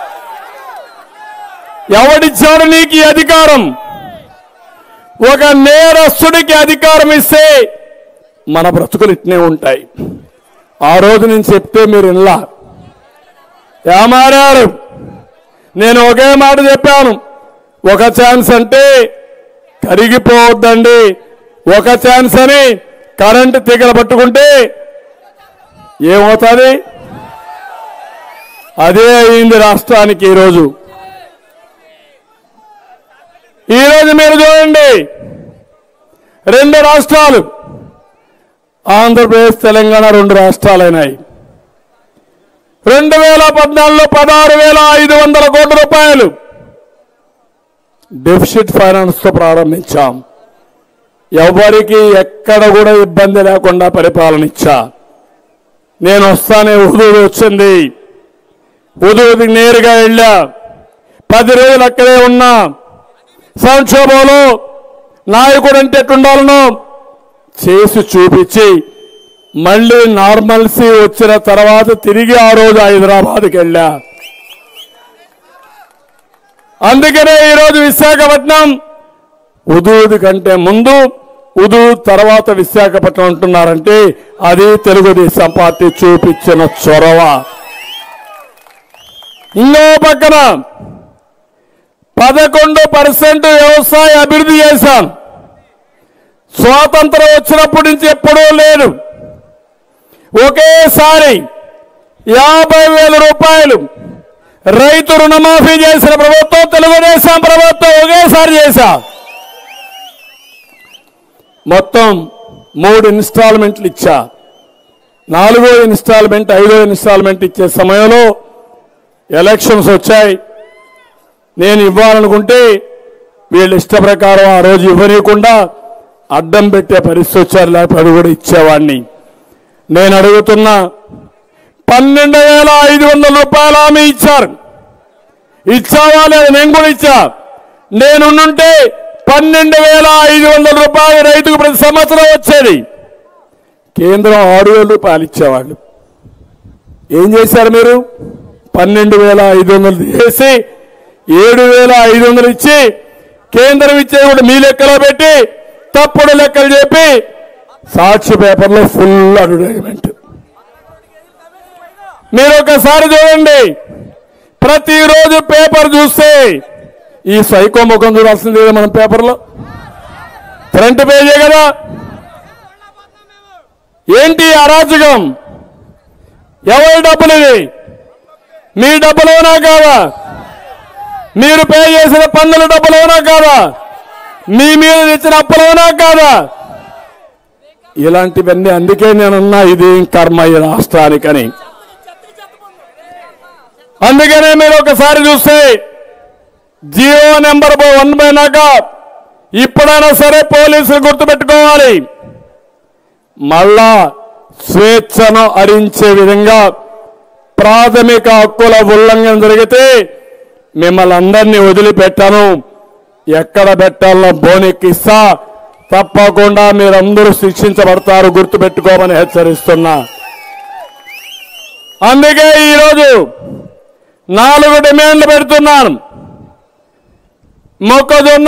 ఎవడిచ్చాడు నీకు ఈ అధికారం ఒక నేరస్తుడికి అధికారం ఇస్తే మన బ్రతుకులు ఇట్నే ఉంటాయి ఆ రోజు నేను చెప్తే మీరు ఇలా ఏమారారు నేను ఒకే మాట చెప్పాను ఒక ఛాన్స్ అంటే కరిగిపోవద్దండి ఒక ఛాన్స్ అని కరెంటు తీగలు పట్టుకుంటే ఏమవుతుంది అదే అయింది రాష్ట్రానికి ఈరోజు ఈరోజు మీరు చూడండి రెండు రాష్ట్రాలు ఆంధ్రప్రదేశ్ తెలంగాణ రెండు రాష్ట్రాలైనాయి రెండు వేల పద్నాలుగులో పదహారు వేల ఐదు వందల కోట్ల రూపాయలు డెఫిసిట్ ఫైనాన్స్ తో ప్రారంభించాం ఎవరికి ఎక్కడ కూడా ఇబ్బంది లేకుండా పరిపాలన ఇచ్చా నేను వస్తానే ఉదూరు వచ్చింది ఉదూరికి నేరుగా వెళ్ళా పది రోజులు అక్కడే ఉన్నా సంక్షోభంలో నాయకుడు అంటే ఎట్టుండాలనో చేసి చూపించి మళ్ళీ నార్మల్సీ వచ్చిన తర్వాత తిరిగి ఆ రోజు హైదరాబాద్కి వెళ్ళా అందుకనే ఈరోజు విశాఖపట్నం ఉదూది కంటే ముందు ఉదు తర్వాత విశాఖపట్నం అంటున్నారంటే అది తెలుగుదేశం పార్టీ చూపించిన చొరవ ఇంకో పక్కన పదకొండు పర్సెంట్ వ్యవసాయ అభివృద్ధి చేశాం స్వాతంత్రం వచ్చినప్పటి నుంచి ఎప్పుడూ లేదు ఒకేసారి యాభై వేల రూపాయలు రైతు రుణమాఫీ చేసిన ప్రభుత్వం తెలుగుదేశం ప్రభుత్వం ఒకేసారి చేశా మొత్తం మూడు ఇన్స్టాల్మెంట్లు ఇచ్చా నాలుగో ఇన్స్టాల్మెంట్ ఐదో ఇన్స్టాల్మెంట్ ఇచ్చే సమయంలో ఎలక్షన్స్ వచ్చాయి నేను ఇవ్వాలనుకుంటే వీళ్ళ ఇష్ట ప్రకారం ఆ రోజు ఇవ్వనీయకుండా అడ్డం పెట్టే పరిస్థితి వచ్చారు లేకపోతే అది కూడా ఇచ్చేవాడిని నేను అడుగుతున్నా పన్నెండు వేల ఐదు వందల రూపాయలు హామీ ఇచ్చారు ఇచ్చావా లేదా నేను కూడా ఇచ్చా నేనుంటే పన్నెండు వేల ఐదు వందల రూపాయలు రైతుకు ప్రతి సంవత్సరం వచ్చేది కేంద్రం ఆరు వేల రూపాయలు ఇచ్చేవాళ్ళు ఏం చేశారు మీరు పన్నెండు వేల ఐదు వందలు చేసి ఏడు వేల ఐదు వందలు ఇచ్చి కేంద్రం ఇచ్చేది కూడా మీ లెక్కలో పెట్టి తప్పుడు లెక్కలు చెప్పి సాక్షి పేపర్లో ఫుల్ అడ్వర్టైజ్మెంట్ మీరు ఒకసారి చూడండి ప్రతిరోజు పేపర్ చూస్తే ఈ సైకో ముఖం చూడాల్సింది కదా మనం పేపర్లో ఫ్రంట్ పేజే కదా ఏంటి ఈ అరాచకం ఎవరి డబ్బులు ఇది మీ డబ్బులోనా కాదా మీరు పే చేసిన పన్నుల డబ్బులోనా కాదా మీ మీద ఇచ్చిన అప్పులోనా కాదా ఇలాంటివన్నీ అందుకే నేనున్నా ఇది కర్మ ఈ రాష్ట్రానికని అందుకనే మీరు ఒకసారి చూస్తే జియో నెంబర్ వన్ పోయినాక ఇప్పుడైనా సరే పోలీసులు గుర్తుపెట్టుకోవాలి మళ్ళా స్వేచ్ఛను హరించే విధంగా ప్రాథమిక హక్కుల ఉల్లంఘన జరిగితే మిమ్మల్ని అందరినీ వదిలిపెట్టాను ఎక్కడ పెట్టాలనో బోనెక్కిస్తా తప్పకుండా మీరందరూ శిక్షించబడతారు గుర్తుపెట్టుకోమని హెచ్చరిస్తున్నా అందుకే ఈరోజు నాలుగు డిమాండ్లు పెడుతున్నాను మొక్కజొన్న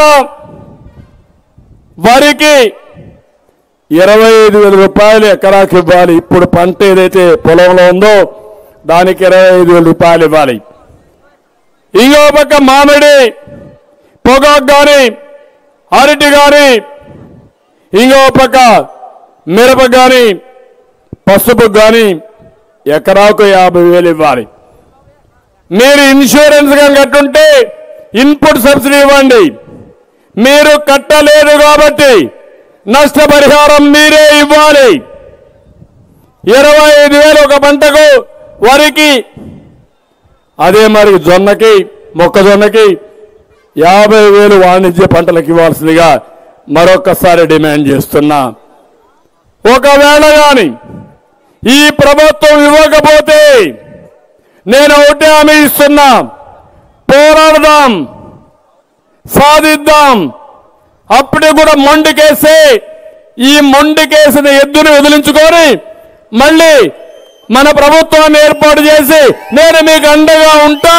వరికి ఇరవై ఐదు వేల రూపాయలు ఎకరాకి ఇవ్వాలి ఇప్పుడు పంట ఏదైతే పొలంలో ఉందో దానికి ఇరవై ఐదు వేల రూపాయలు ఇవ్వాలి ఇంకో పక్క మామిడి పొగాకు కానీ అరటి కానీ ఇంకో పక్క మిరప కానీ పసుపు కానీ ఎకరాకు యాభై వేలు ఇవ్వాలి మీరు ఇన్సూరెన్స్ గా కట్టుంటే ఇన్పుట్ సబ్సిడీ ఇవ్వండి మీరు కట్టలేదు కాబట్టి నష్టపరిహారం మీరే ఇవ్వాలి ఇరవై ఐదు వేలు ఒక పంటకు వరికి అదే మరి జొన్నకి మొక్కజొన్నకి యాభై వేలు వాణిజ్య పంటలకు ఇవ్వాల్సిందిగా మరొకసారి డిమాండ్ చేస్తున్నా ఒకవేళ గాని ఈ ప్రభుత్వం ఇవ్వకపోతే నేను ఒకటే హామీ ఇస్తున్నా పోరాడదాం సాధిద్దాం అప్పుడే కూడా మొండికేసి ఈ మొండికేసిన ఎద్దుని వదిలించుకొని మళ్ళీ మన ప్రభుత్వాన్ని ఏర్పాటు చేసి నేను మీకు అండగా ఉంటా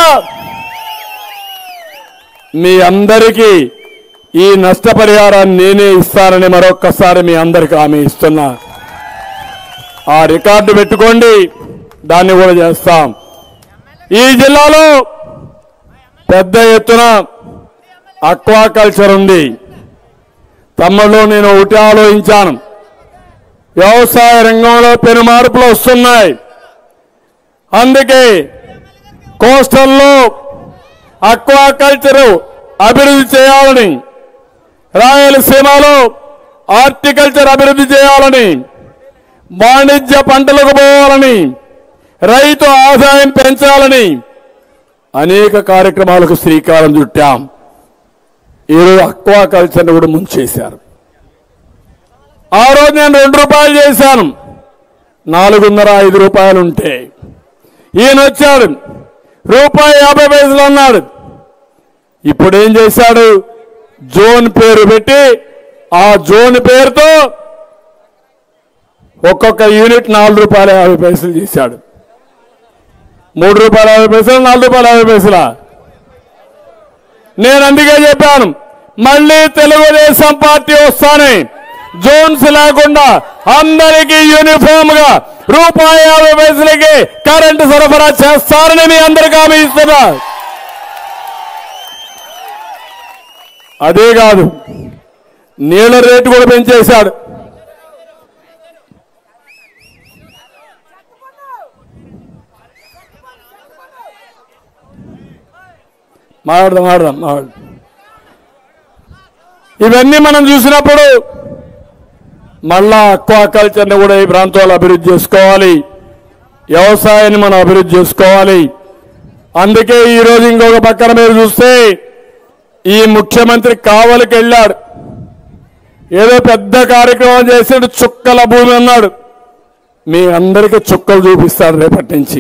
మీ అందరికీ ఈ నష్టపరిహారాన్ని నేనే ఇస్తానని మరొక్కసారి మీ అందరికీ హామీ ఇస్తున్నా ఆ రికార్డు పెట్టుకోండి దాన్ని కూడా చేస్తాం ఈ జిల్లాలో పెద్ద ఎత్తున అక్వాకల్చర్ ఉంది తమ్ముళ్ళు నేను ఒకటి ఆలోచించాను వ్యవసాయ రంగంలో పెను మార్పులు వస్తున్నాయి అందుకే కోస్టల్లో అక్వాకల్చర్ అభివృద్ధి చేయాలని రాయలసీమలో హార్టికల్చర్ అభివృద్ధి చేయాలని వాణిజ్య పంటలకు పోవాలని రైతు ఆదాయం పెంచాలని అనేక కార్యక్రమాలకు శ్రీకారం చుట్టాం ఈరోజు అక్వాకల్చర్ని కూడా ముంచేశారు ఆ రోజు నేను రెండు రూపాయలు చేశాను నాలుగున్నర ఐదు రూపాయలు ఉంటే ఈయన వచ్చాడు రూపాయి యాభై పైసలు అన్నాడు ఇప్పుడు ఏం చేశాడు జోన్ పేరు పెట్టి ఆ జోన్ పేరుతో ఒక్కొక్క యూనిట్ నాలుగు రూపాయల యాభై పైసలు చేశాడు మూడు రూపాయల యాభై పైసలు నాలుగు రూపాయల యాభై పైసలా నేను అందుకే చెప్పాను మళ్ళీ తెలుగుదేశం పార్టీ వస్తానే జోన్స్ లేకుండా అందరికీ యూనిఫామ్ గా రూపాయి యాభై పైసలకి కరెంటు సరఫరా చేస్తారని మీ అందరికీ హామీ ఇస్తున్నా అదే కాదు నీళ్ళ రేటు కూడా పెంచేశాడు మాట్లాడదాం మాట్లాడదాం మాట్లాడదాం ఇవన్నీ మనం చూసినప్పుడు మళ్ళా అక్వాకల్చర్ని కూడా ఈ ప్రాంతాల్లో అభివృద్ధి చేసుకోవాలి వ్యవసాయాన్ని మనం అభివృద్ధి చేసుకోవాలి అందుకే ఈ రోజు ఇంకొక పక్కన మీరు చూస్తే ఈ ముఖ్యమంత్రి కావలికి వెళ్ళాడు ఏదో పెద్ద కార్యక్రమం చేసాడు చుక్కల భూమి అన్నాడు మీ అందరికీ చుక్కలు చూపిస్తాడు రేపటి నుంచి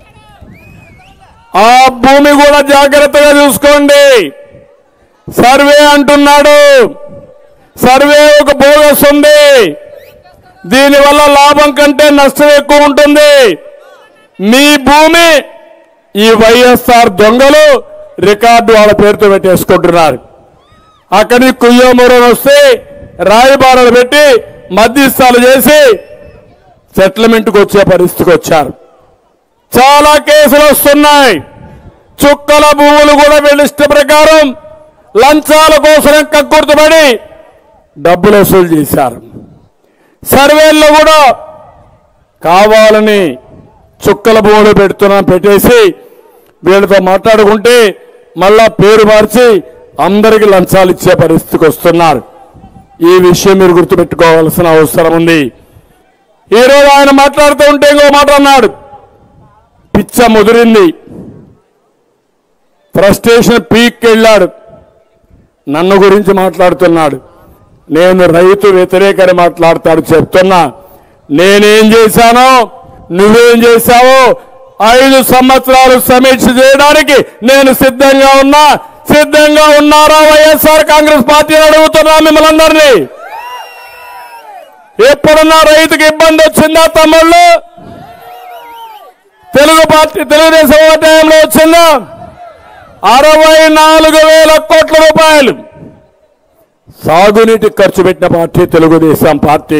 ఆ భూమి కూడా జాగ్రత్తగా చూసుకోండి సర్వే అంటున్నాడు సర్వే ఒక బోగస్ ఉంది దీనివల్ల లాభం కంటే నష్టం ఎక్కువ ఉంటుంది మీ భూమి ఈ వైఎస్ఆర్ దొంగలు రికార్డు వాళ్ళ పేరుతో పెట్టేసుకుంటున్నారు అక్కడి కుయ్యమూరం వస్తే రాయబారాలు పెట్టి మధ్యస్థాలు చేసి సెటిల్మెంట్కి వచ్చే పరిస్థితికి వచ్చారు చాలా కేసులు వస్తున్నాయి చుక్కల భూములు కూడా వీళ్ళ ఇష్ట ప్రకారం లంచాల కోసం కక్కుర్తుపడి డబ్బులు వసూలు చేశారు సర్వేల్లో కూడా కావాలని చుక్కల భూములు పెడుతున్నా పెట్టేసి వీళ్ళతో మాట్లాడుకుంటే మళ్ళా పేరు మార్చి అందరికి లంచాలు ఇచ్చే పరిస్థితికి వస్తున్నారు ఈ విషయం మీరు గుర్తుపెట్టుకోవాల్సిన అవసరం ఉంది ఈరోజు ఆయన మాట్లాడుతూ ఉంటే ఇంకో మాట అన్నాడు పిచ్చ ముదిరింది ఫ్రస్ట్రేషన్ పీక్ వెళ్ళాడు నన్ను గురించి మాట్లాడుతున్నాడు నేను రైతు వ్యతిరేకని మాట్లాడతాడు చెప్తున్నా నేనేం చేశానో నువ్వేం చేశావో ఐదు సంవత్సరాలు సమీక్ష చేయడానికి నేను సిద్ధంగా ఉన్నా సిద్ధంగా ఉన్నారా వైఎస్ఆర్ కాంగ్రెస్ పార్టీని అడుగుతున్నా మిమ్మల్ని అందరినీ ఎప్పుడన్నా రైతుకి ఇబ్బంది వచ్చిందా తమ్ముళ్ళు తెలుగు పార్టీ తెలుగుదేశం టైంలో వచ్చిందా అరవై నాలుగు వేల కోట్ల రూపాయలు సాగునీటి ఖర్చు పెట్టిన పార్టీ తెలుగుదేశం పార్టీ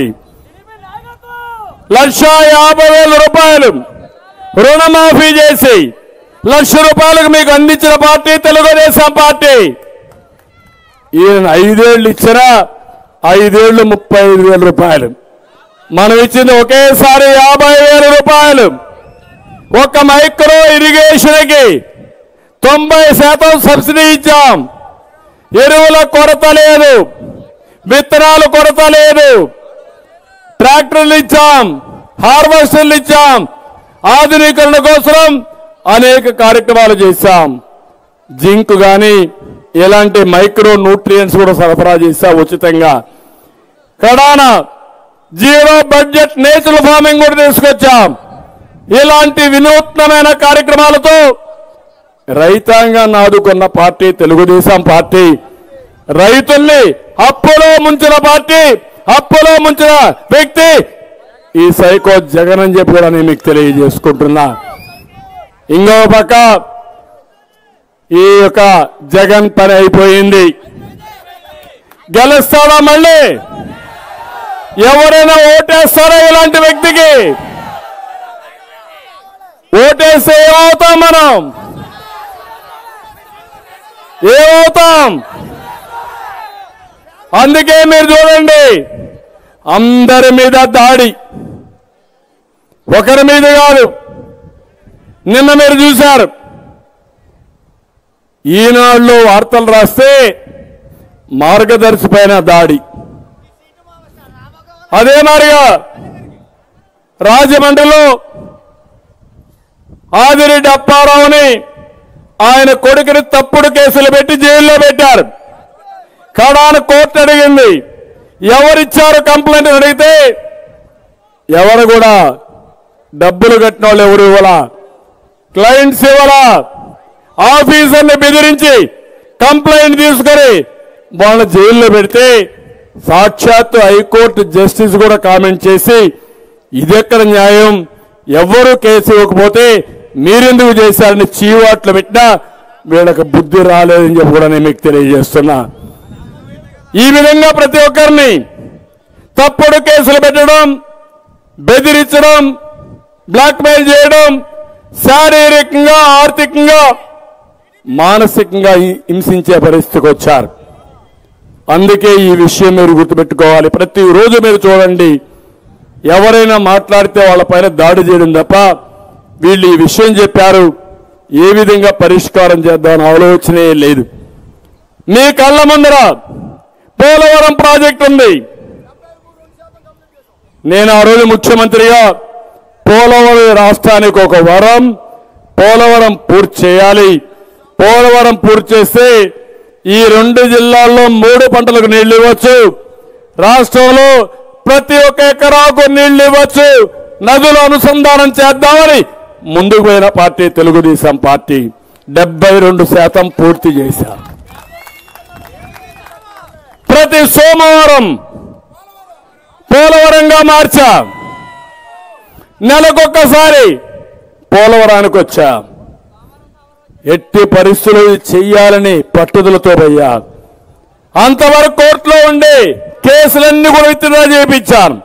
లక్ష యాభై వేల రూపాయలు రుణమాఫీ చేసి లక్ష రూపాయలకు మీకు అందించిన పార్టీ తెలుగుదేశం పార్టీ ఈయన ఐదేళ్లు ఇచ్చినా ఐదేళ్లు ముప్పై ఐదు వేల రూపాయలు మనం ఇచ్చింది ఒకేసారి యాభై వేల రూపాయలు ఒక మైక్రో ఇరిగేషన్కి తొంభై శాతం సబ్సిడీ ఇచ్చాం ఎరువుల కొరత లేదు విత్తనాలు కొరత లేదు ట్రాక్టర్లు ఇచ్చాం హార్వెస్టర్లు ఇచ్చాం ఆధునీకరణ కోసం అనేక కార్యక్రమాలు చేశాం జింక్ కానీ ఇలాంటి మైక్రో న్యూట్రియంట్స్ కూడా సరఫరా చేశాం ఉచితంగా కడాన జీరో బడ్జెట్ నేచురల్ ఫార్మింగ్ కూడా తీసుకొచ్చాం ఇలాంటి వినూత్నమైన కార్యక్రమాలతో రైతాంగాన్ని ఆదుకున్న పార్టీ తెలుగుదేశం పార్టీ రైతుల్ని అప్పులో ముంచిన పార్టీ అప్పులో ముంచిన వ్యక్తి ఈ సైకో జగన్ అని చెప్పి కూడా నేను మీకు తెలియజేసుకుంటున్నా ఇంకో పక్క ఈ యొక్క జగన్ పని అయిపోయింది గెలుస్తాడా మళ్ళీ ఎవరైనా ఓటేస్తారా ఇలాంటి వ్యక్తికి ఓటేస్తే ఏమవుతాం మనం ఏమవుతాం అందుకే మీరు చూడండి అందరి మీద దాడి ఒకరి మీద కాదు నిన్న మీరు చూశారు ఈనాడులో వార్తలు రాస్తే మార్గదర్శి పైన దాడి అదే మారిగా రాజమండ్రిలో ఆదిరెడ్డి అప్పారావుని ఆయన కొడుకుని తప్పుడు కేసులు పెట్టి జైల్లో పెట్టారు కడాన కోర్టు అడిగింది ఎవరిచ్చారు కంప్లైంట్ అని అడిగితే ఎవరు కూడా డబ్బులు కట్టిన వాళ్ళు ఎవరు ఇవ్వలా క్లయింట్స్ ఇవ్వలా ఆఫీసర్ని బెదిరించి కంప్లైంట్ తీసుకొని వాళ్ళ జైల్లో పెడితే సాక్షాత్తు హైకోర్టు జస్టిస్ కూడా కామెంట్ చేసి ఇదెక్కడ న్యాయం ఎవ్వరూ కేసు ఇవ్వకపోతే మీరెందుకు చేశారని చీవాట్లు పెట్టినా వీళ్ళకి బుద్ధి రాలేదని చెప్పి కూడా నేను మీకు తెలియజేస్తున్నా ఈ విధంగా ప్రతి ఒక్కరిని తప్పుడు కేసులు పెట్టడం బెదిరించడం బ్లాక్మెయిల్ చేయడం శారీరకంగా ఆర్థికంగా మానసికంగా హి- హింసించే పరిస్థితికి వచ్చారు అందుకే ఈ విషయం మీరు గుర్తుపెట్టుకోవాలి ప్రతిరోజు మీరు చూడండి ఎవరైనా మాట్లాడితే వాళ్ళపైన దాడి చేయడం తప్ప వీళ్ళు ఈ విషయం చెప్పారు ఏ విధంగా పరిష్కారం చేద్దామని ఆలోచనే లేదు మీ కళ్ళ ముందర పోలవరం ప్రాజెక్ట్ ఉంది నేను ఆ రోజు ముఖ్యమంత్రిగా పోలవరం ఈ రాష్ట్రానికి ఒక వరం పోలవరం పూర్తి చేయాలి పోలవరం పూర్తి చేస్తే ఈ రెండు జిల్లాల్లో మూడు పంటలకు నీళ్లు ఇవ్వచ్చు రాష్ట్రంలో ప్రతి ఒక్క ఎకరాకు నీళ్లు ఇవ్వచ్చు నదులు అనుసంధానం చేద్దామని ముందుకు పోయిన పార్టీ తెలుగుదేశం పార్టీ డెబ్బై రెండు శాతం పూర్తి చేశారు ప్రతి సోమవారం పోలవరంగా మార్చా నెలకొక్కసారి పోలవరానికి వచ్చా ఎట్టి పరిస్థితులు ఇది చెయ్యాలని పట్టుదలతో పోయా అంతవరకు కోర్టులో ఉండి కేసులన్నీ కూడా విత్డ్రా చేయించాను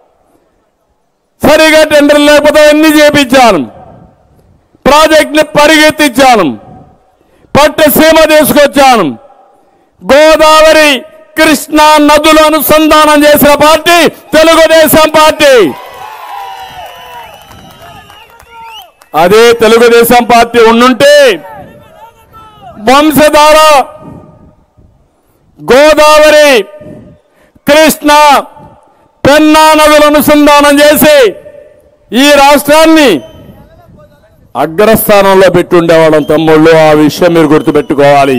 సరిగా టెండర్ లేకపోతే అన్ని చేయించాను ప్రాజెక్ట్ ని పరిగెత్తించాను పట్టసీమ తీసుకొచ్చాను గోదావరి కృష్ణా నదులు అనుసంధానం చేసిన పార్టీ తెలుగుదేశం పార్టీ అదే తెలుగుదేశం పార్టీ ఉండుంటే వంశధార గోదావరి కృష్ణ పెన్నా నదులు అనుసంధానం చేసి ఈ రాష్ట్రాన్ని అగ్రస్థానంలో పెట్టి ఉండేవాళ్ళం తమ్ముళ్ళు ఆ విషయం మీరు గుర్తుపెట్టుకోవాలి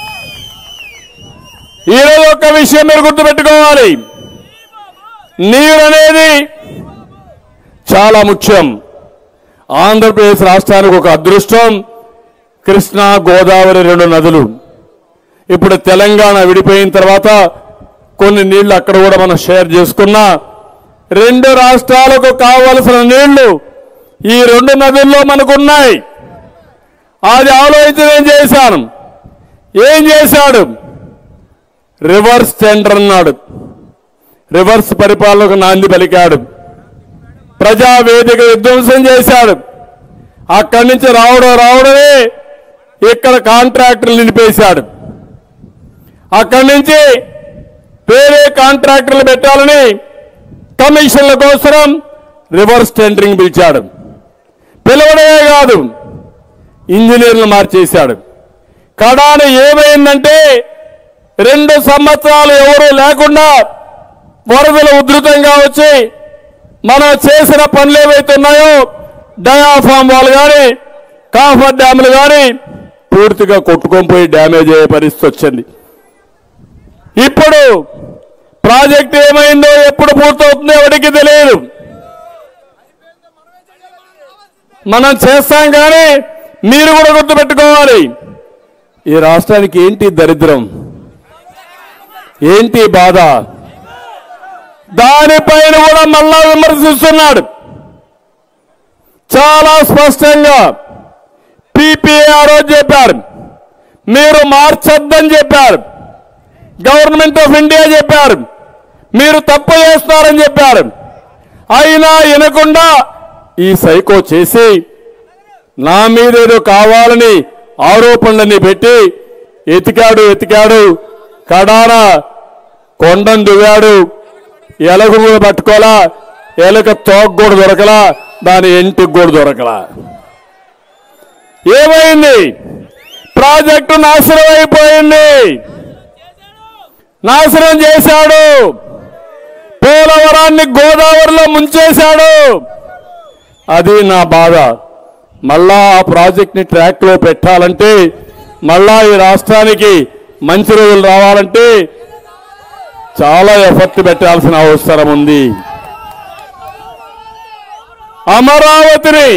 ఈరోజు ఒక విషయం మీరు గుర్తుపెట్టుకోవాలి నీరు అనేది చాలా ముఖ్యం ఆంధ్రప్రదేశ్ రాష్ట్రానికి ఒక అదృష్టం కృష్ణా గోదావరి రెండు నదులు ఇప్పుడు తెలంగాణ విడిపోయిన తర్వాత కొన్ని నీళ్లు అక్కడ కూడా మనం షేర్ చేసుకున్నా రెండు రాష్ట్రాలకు కావలసిన నీళ్లు ఈ రెండు నదుల్లో మనకున్నాయి అది ఆలోచించి నేను చేశాను ఏం చేశాడు రివర్స్ టెండర్ అన్నాడు రివర్స్ పరిపాలనకు నాంది పలికాడు ప్రజావేదిక విధ్వంసం చేశాడు అక్కడి నుంచి రావడం రావడమే ఇక్కడ కాంట్రాక్టర్లు నిలిపేశాడు అక్కడి నుంచి వేరే కాంట్రాక్టర్లు పెట్టాలని కమిషన్ల కోసం రివర్స్ టెండరింగ్ పిలిచాడు పిలవడమే కాదు ఇంజనీర్లు మార్చేశాడు కడాన ఏమైందంటే రెండు సంవత్సరాలు ఎవరు లేకుండా వరదలు ఉధృతంగా వచ్చి మనం చేసిన పనులు ఏవైతే ఉన్నాయో డయాఫామ్ వాళ్ళు కానీ కాఫర్ డ్యాములు కానీ పూర్తిగా కొట్టుకొని పోయి డ్యామేజ్ అయ్యే పరిస్థితి వచ్చింది ఇప్పుడు ప్రాజెక్ట్ ఏమైందో ఎప్పుడు పూర్తవుతుందో ఎవరికి తెలియదు మనం చేస్తాం కానీ మీరు కూడా గుర్తుపెట్టుకోవాలి ఈ రాష్ట్రానికి ఏంటి దరిద్రం ఏంటి బాధ దానిపైన కూడా మళ్ళా విమర్శిస్తున్నాడు చాలా స్పష్టంగా పీపీఆర్ చెప్పారు మీరు మార్చొద్దని చెప్పారు గవర్నమెంట్ ఆఫ్ ఇండియా చెప్పారు మీరు తప్పు చేస్తున్నారని చెప్పారు అయినా వినకుండా ఈ సైకో చేసి నా మీద ఏదో కావాలని ఆరోపణలన్నీ పెట్టి ఎతికాడు ఎతికాడు కడాన కొండను దువ్వాడు ఎలక కూడా పట్టుకోలా ఎలక తోక కూడా దొరకలా దాని ఎంటికి కూడా దొరకలా ఏమైంది ప్రాజెక్టు నాశనం అయిపోయింది నాశనం చేశాడు పోలవరాన్ని గోదావరిలో ముంచేశాడు అది నా బాధ మళ్ళా ఆ ప్రాజెక్ట్ని ట్రాక్లో పెట్టాలంటే మళ్ళా ఈ రాష్ట్రానికి మంచి రోజులు రావాలంటే చాలా ఎఫర్ట్ పెట్టాల్సిన అవసరం ఉంది అమరావతిని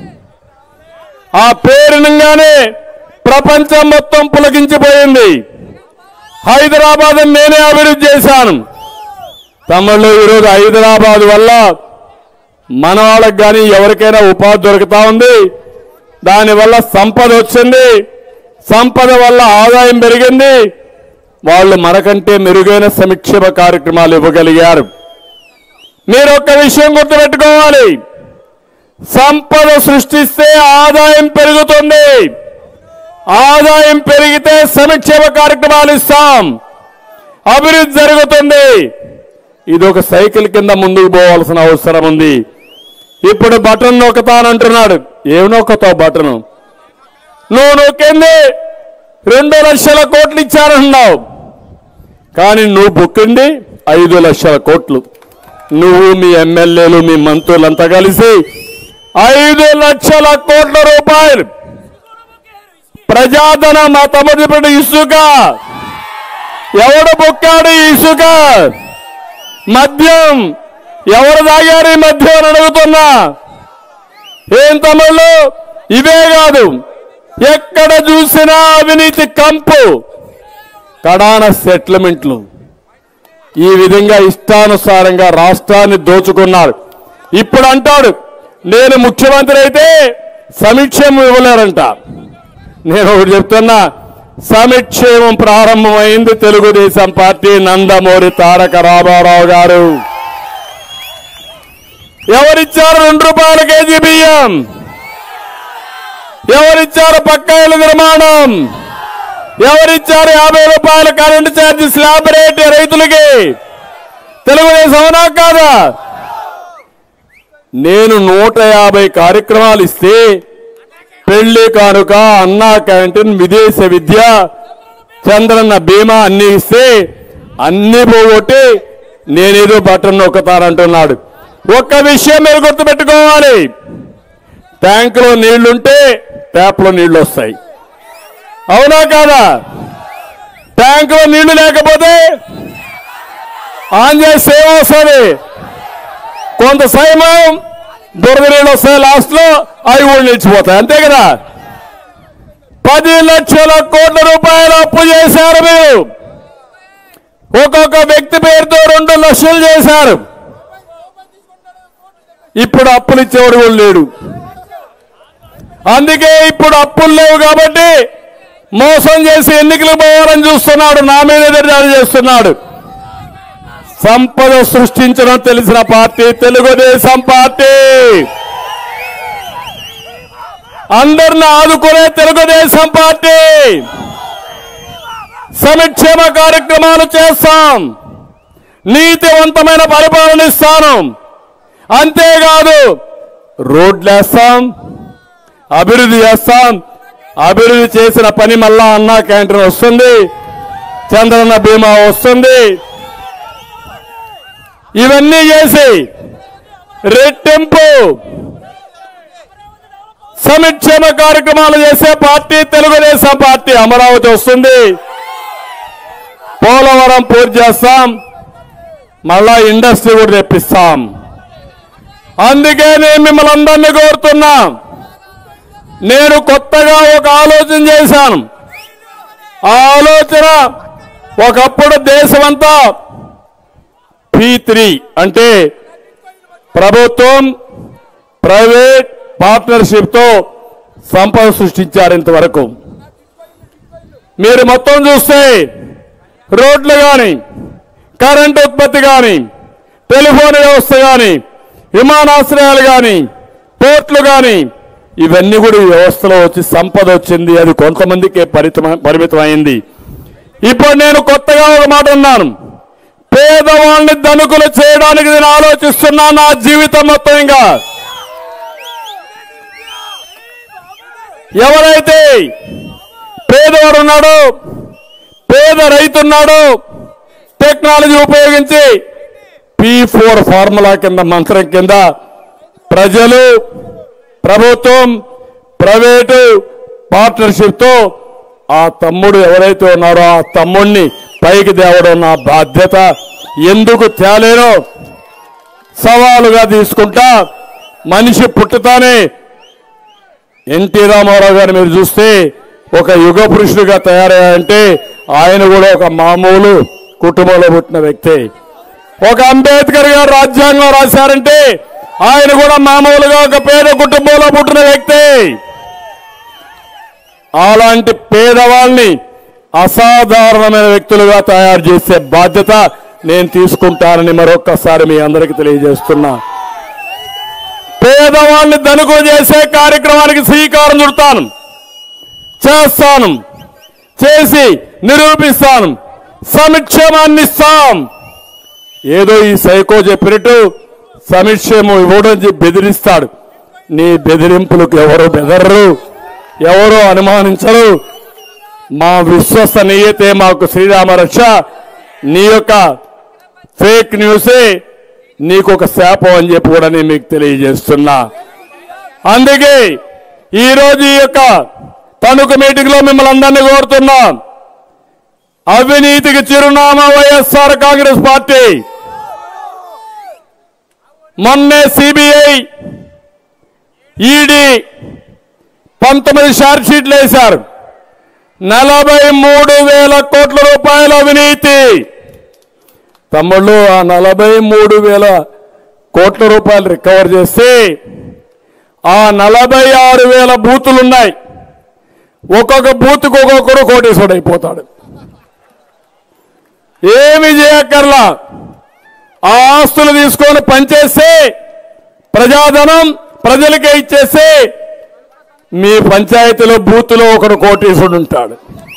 ఆ పేరునంగానే ప్రపంచం మొత్తం పులకించిపోయింది హైదరాబాద్ నేనే అభివృద్ధి చేశాను తమిళలో ఈరోజు హైదరాబాద్ వల్ల మన వాళ్ళకి కానీ ఎవరికైనా ఉపాధి దొరుకుతా ఉంది దానివల్ల సంపద వచ్చింది సంపద వల్ల ఆదాయం పెరిగింది వాళ్ళు మనకంటే మెరుగైన సంక్షేమ కార్యక్రమాలు ఇవ్వగలిగారు మీరు ఒక్క విషయం గుర్తుపెట్టుకోవాలి సంపద సృష్టిస్తే ఆదాయం పెరుగుతుంది ఆదాయం పెరిగితే సంక్షేమ కార్యక్రమాలు ఇస్తాం అభివృద్ధి జరుగుతుంది ఇది ఒక సైకిల్ కింద ముందుకు పోవాల్సిన అవసరం ఉంది ఇప్పుడు బటన్ నొక్కుతానంటున్నాడు ఏమి నొక్కుతావు బటన్ నువ్వు నొక్కింది రెండు లక్షల కోట్లు ఇచ్చారంటున్నావు కానీ నువ్వు బుక్కింది ఐదు లక్షల కోట్లు నువ్వు మీ ఎమ్మెల్యేలు మీ మంత్రులంతా కలిసి ఐదు లక్షల కోట్ల రూపాయలు ప్రజాధన మా తమ్ముడి ఇప్పుడు ఇసుక ఎవడు బుక్కాడు ఈ ఇసుక మద్యం ఎవరు తాగారు ఈ మద్యం అని అడుగుతున్నా ఏం తమ్ముళ్ళు ఇవే కాదు ఎక్కడ చూసినా అవినీతి కంపు కడాన సెటిల్మెంట్లు ఈ విధంగా ఇష్టానుసారంగా రాష్ట్రాన్ని దోచుకున్నారు ఇప్పుడు అంటాడు నేను ముఖ్యమంత్రి అయితే సమీక్షేమం ఇవ్వలేరంట నేను ఒకటి చెప్తున్నా సమిక్షేమం ప్రారంభమైంది తెలుగుదేశం పార్టీ నందమూరి తారక రామారావు గారు ఎవరిచ్చారు రెండు రూపాయల కేజీ బియ్యం ఎవరిచ్చారు పక్క ఇళ్ళ నిర్మాణం ఎవరిచ్చారు యాభై రూపాయల కరెంటు ఛార్జీ స్లాబ్ రేట్ రైతులకి తెలుగుదేశం అవునా కాదా నేను నూట యాభై కార్యక్రమాలు ఇస్తే పెళ్లి కానుక అన్నా క్యాంటీన్ విదేశ విద్య చంద్రన్న బీమా అన్ని ఇస్తే అన్ని పోగొట్టి నేనేదో బటన్ నొక్కుతానంటున్నాడు ఒక్క విషయం మీరు గుర్తుపెట్టుకోవాలి ట్యాంకులో నీళ్లుంటే ట్యాప్లో నీళ్లు వస్తాయి అవునా కాదా ట్యాంకులో నీళ్లు లేకపోతే ఆన్ చేస్తే ఏమొస్తుంది కొంత సమయం బురద నీళ్ళు వస్తాయి లాస్ట్ లో అవి కూడా నిలిచిపోతాయి అంతే కదా పది లక్షల కోట్ల రూపాయలు అప్పు చేశారు మీరు ఒక్కొక్క వ్యక్తి పేరుతో రెండు లక్షలు చేశారు ఇప్పుడు అప్పులు ఇచ్చేవాడు కూడా లేడు అందుకే ఇప్పుడు అప్పులు లేవు కాబట్టి మోసం చేసి ఎన్నికలు పోవాలని చూస్తున్నాడు నా మీద ఎదురుదాడి చేస్తున్నాడు సంపద సృష్టించడం తెలిసిన పార్టీ తెలుగుదేశం పార్టీ అందరిని ఆదుకునే తెలుగుదేశం పార్టీ సంక్షేమ కార్యక్రమాలు చేస్తాం నీతివంతమైన పరిపాలన ఇస్తాను అంతేకాదు రోడ్లు వేస్తాం అభివృద్ధి చేస్తాం అభివృద్ధి చేసిన పని మళ్ళా అన్నా క్యాంటీన్ వస్తుంది చంద్రన్న బీమా వస్తుంది ఇవన్నీ చేసి రెట్టింపు సంక్షేమ కార్యక్రమాలు చేసే పార్టీ తెలుగుదేశం పార్టీ అమరావతి వస్తుంది పోలవరం పూర్తి చేస్తాం మళ్ళా ఇండస్ట్రీ కూడా తెప్పిస్తాం అందుకే నేను మిమ్మల్ని అందరినీ కోరుతున్నా నేను కొత్తగా ఒక ఆలోచన చేశాను ఆ ఆలోచన ఒకప్పుడు దేశమంతా పీ త్రీ అంటే ప్రభుత్వం ప్రైవేట్ పార్ట్నర్షిప్తో సంపద సృష్టించారు ఇంతవరకు మీరు మొత్తం చూస్తే రోడ్లు కానీ కరెంట్ ఉత్పత్తి కానీ టెలిఫోన్ వ్యవస్థ కానీ విమానాశ్రయాలు కానీ పోర్ట్లు కానీ ఇవన్నీ కూడా ఈ వ్యవస్థలో వచ్చి సంపద వచ్చింది అది కొంతమందికే పరిమితం పరిమితమైంది ఇప్పుడు నేను కొత్తగా ఒక మాట అన్నాను పేదవాళ్ళని ధనుకులు చేయడానికి నేను ఆలోచిస్తున్నా నా జీవితం మొత్తంగా ఎవరైతే పేదవాడు ఉన్నాడో పేద రైతున్నాడో టెక్నాలజీ ఉపయోగించి పి ఫోర్ ఫార్ములా కింద మంత్రం కింద ప్రజలు ప్రభుత్వం ప్రైవేటు పార్ట్నర్షిప్తో ఆ తమ్ముడు ఎవరైతే ఉన్నారో ఆ తమ్ముడిని పైకి తేవడం నా బాధ్యత ఎందుకు తేలేనో సవాలుగా తీసుకుంటా మనిషి పుట్టుతానే ఎన్టీ రామారావు గారిని మీరు చూస్తే ఒక యుగ పురుషుడిగా తయారయ్యారంటే ఆయన కూడా ఒక మామూలు కుటుంబంలో పుట్టిన వ్యక్తి ఒక అంబేద్కర్ గారు రాజ్యాంగం రాశారంటే ఆయన కూడా మామూలుగా ఒక పేద కుటుంబంలో పుట్టిన వ్యక్తి అలాంటి పేదవాళ్ళని అసాధారణమైన వ్యక్తులుగా తయారు చేసే బాధ్యత నేను తీసుకుంటానని మరొక్కసారి మీ అందరికీ తెలియజేస్తున్నా పేదవాళ్ళని ధనుకు చేసే కార్యక్రమానికి శ్రీకారం చుడతాను చేస్తాను చేసి నిరూపిస్తాను సంక్షేమాన్ని ఇస్తాం ఏదో ఈ సైకో చెప్పినట్టు సంక్షేమం ఇవ్వడం చెప్పి బెదిరిస్తాడు నీ బెదిరింపులకు ఎవరు బెదర్రు ఎవరు అనుమానించరు మా విశ్వసనీయతే మాకు శ్రీరామ రక్ష నీ యొక్క ఫేక్ న్యూసే నీకు ఒక శాపం అని చెప్పి కూడా నేను మీకు తెలియజేస్తున్నా అందుకే ఈరోజు ఈ యొక్క తణుకు మీటింగ్ లో మిమ్మల్ని అందరినీ కోరుతున్నా అవినీతికి చిరునామా వైఎస్ఆర్ కాంగ్రెస్ పార్టీ మొన్నే సిబిఐ ఈడీ పంతొమ్మిది షార్ట్ షీట్లు వేశారు నలభై మూడు వేల కోట్ల రూపాయల అవినీతి తమ్ముళ్ళు ఆ నలభై మూడు వేల కోట్ల రూపాయలు రికవర్ చేస్తే ఆ నలభై ఆరు వేల బూతులున్నాయి ఒక్కొక్క బూత్కి ఒక్కొక్కరు కోటేశ్వరుడు అయిపోతాడు ఏమి చేయక్కర్లా ఆ ఆస్తులు తీసుకొని పనిచేస్తే ప్రజాధనం ప్రజలకే ఇచ్చేస్తే మీ పంచాయతీలో బూత్లో ఒకడు కోటీసుడు ఉంటాడు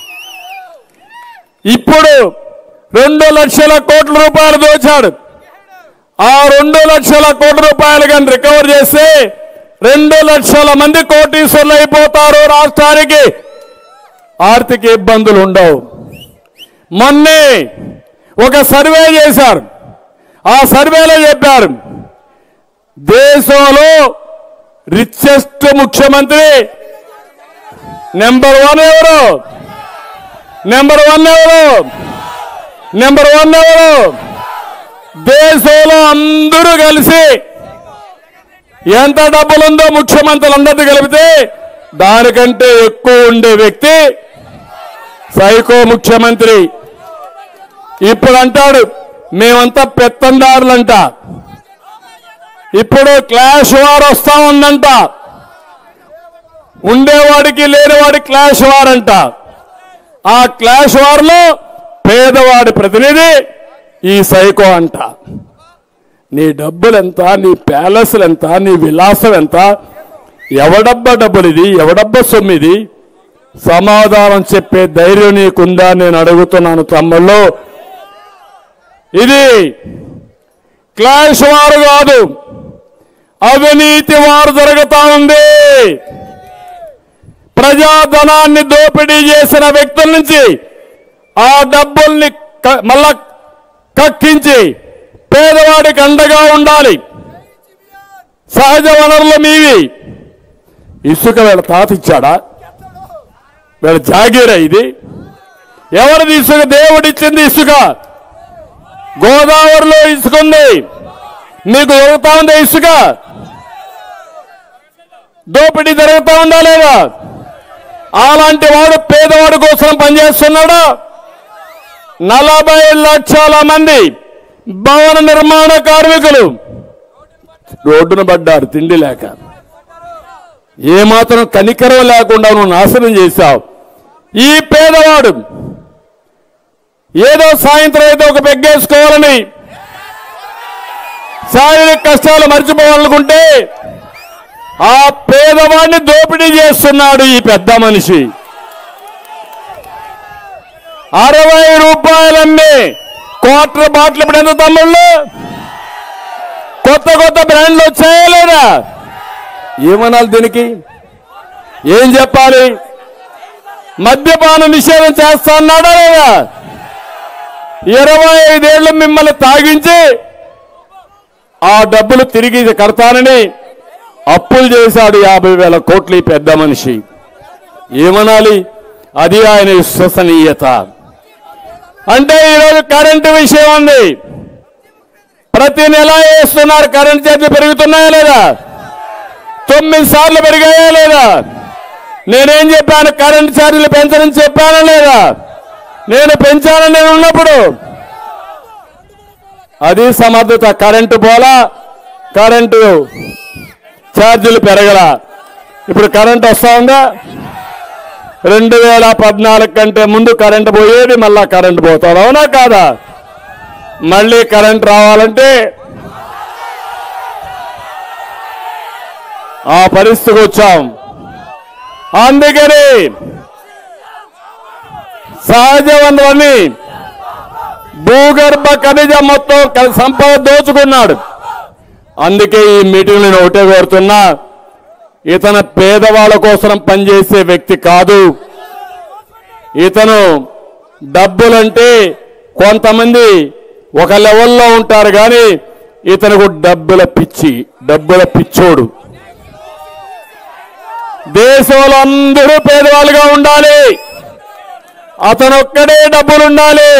ఇప్పుడు రెండు లక్షల కోట్ల రూపాయలు దోచాడు ఆ రెండు లక్షల కోట్ల రూపాయలు కానీ రికవర్ చేస్తే రెండు లక్షల మంది కోటీశ్వర్లు అయిపోతారు రాష్ట్రానికి ఆర్థిక ఇబ్బందులు ఉండవు మొన్నే ఒక సర్వే చేశారు ఆ సర్వేలో చెప్పారు దేశంలో రిచెస్ట్ ముఖ్యమంత్రి నెంబర్ వన్ ఎవరు నెంబర్ వన్ ఎవరు నెంబర్ వన్ ఎవరు దేశంలో అందరూ కలిసి ఎంత డబ్బులుందో ముఖ్యమంత్రులందరితో కలిపితే దానికంటే ఎక్కువ ఉండే వ్యక్తి సైకో ముఖ్యమంత్రి ఇప్పుడు అంటాడు మేమంతా పెత్తందారులంట ఇప్పుడు క్లాష్ వార్ వస్తా ఉందంట ఉండేవాడికి లేనివాడి క్లాష్ వార్ అంట ఆ క్లాష్ వార్ లో పేదవాడి ప్రతినిధి ఈ సైకో అంట నీ డబ్బులు ఎంత నీ ప్యాలెస్లు ఎంత నీ విలాసం ఎంత ఎవడబ్బ డబ్బులు ఇది ఎవడబ్బ సొమ్ము ఇది సమాధానం చెప్పే ధైర్యం నీకుందా నేను అడుగుతున్నాను తమ్ముళ్ళు ఇది క్లాష్ వారు కాదు అవినీతి వారు జరుగుతా ఉంది ప్రజాధనాన్ని దోపిడీ చేసిన వ్యక్తుల నుంచి ఆ డబ్బుల్ని క- మళ్ళా కక్కించి పేదవాడికి అండగా ఉండాలి సహజ వనరులు మీవి ఇసుక వీళ్ళ తాత ఇచ్చాడా వీళ్ళ జాగీరా ఇది ఎవరిది ఇసుక దేవుడిచ్చింది ఇసుక గోదావరిలో ఇసుక ఉంది మీకు దొరుకుతా ఉందా ఇసుక దోపిడీ జరుగుతా ఉందా లేదా అలాంటి వాడు పేదవాడి కోసం పనిచేస్తున్నాడు నలభై లక్షల మంది భవన నిర్మాణ కార్మికులు రోడ్డున పడ్డారు తిండి లేక ఏమాత్రం కనికరం లేకుండా నువ్వు నాశనం చేశావు ఈ పేదవాడు ఏదో సాయంత్రం అయితే ఒక పెగ్గేసుకోవాలని శారీరక కష్టాలు మర్చిపోవాలనుకుంటే ఆ పేదవాడిని దోపిడీ చేస్తున్నాడు ఈ పెద్ద మనిషి అరవై రూపాయలమ్మి క్వార్టర్ బాటిల్ ఇప్పుడు ఎంత తమ్ముళ్ళు కొత్త కొత్త బ్రాండ్లు వచ్చాయా లేదా ఏమనాలి దీనికి ఏం చెప్పాలి మద్యపాన నిషేధం చేస్తా అన్నాడా లేదా ఇరవై ఐదేళ్లు మిమ్మల్ని తాగించి ఆ డబ్బులు తిరిగి కడతానని అప్పులు చేశాడు యాభై వేల కోట్లు ఈ పెద్ద మనిషి ఏమనాలి అది ఆయన విశ్వసనీయత అంటే ఈరోజు కరెంటు విషయం ఉంది ప్రతి నెల వేస్తున్నారు కరెంట్ ఛార్జీలు పెరుగుతున్నాయా లేదా తొమ్మిది సార్లు పెరిగాయా లేదా నేనేం చెప్పాను కరెంట్ ఛార్జీలు పెంచని చెప్పానా లేదా నేను పెంచానని నేను ఉన్నప్పుడు అది సమర్థత కరెంటు పోలా కరెంటు ఛార్జీలు పెరగల ఇప్పుడు కరెంట్ వస్తా ఉందా రెండు వేల పద్నాలుగు కంటే ముందు కరెంట్ పోయేది మళ్ళా కరెంట్ పోతుంది అవునా కాదా మళ్ళీ కరెంట్ రావాలంటే ఆ పరిస్థితికి వచ్చాం అందుకని సహజ వనరులని భూగర్భ ఖనిజ మొత్తం క- సంపద దోచుకున్నాడు అందుకే ఈ మీటింగ్ నేను ఒకటే కోరుతున్నా ఇతను పేదవాళ్ళ కోసం పనిచేసే వ్యక్తి కాదు ఇతను డబ్బులంటే కొంతమంది ఒక లెవెల్లో ఉంటారు కానీ ఇతనుకు డబ్బుల పిచ్చి డబ్బుల పిచ్చోడు దేశంలో అందరూ పేదవాళ్ళుగా ఉండాలి అతను ఒక్కడే డబ్బులు ఉండాలి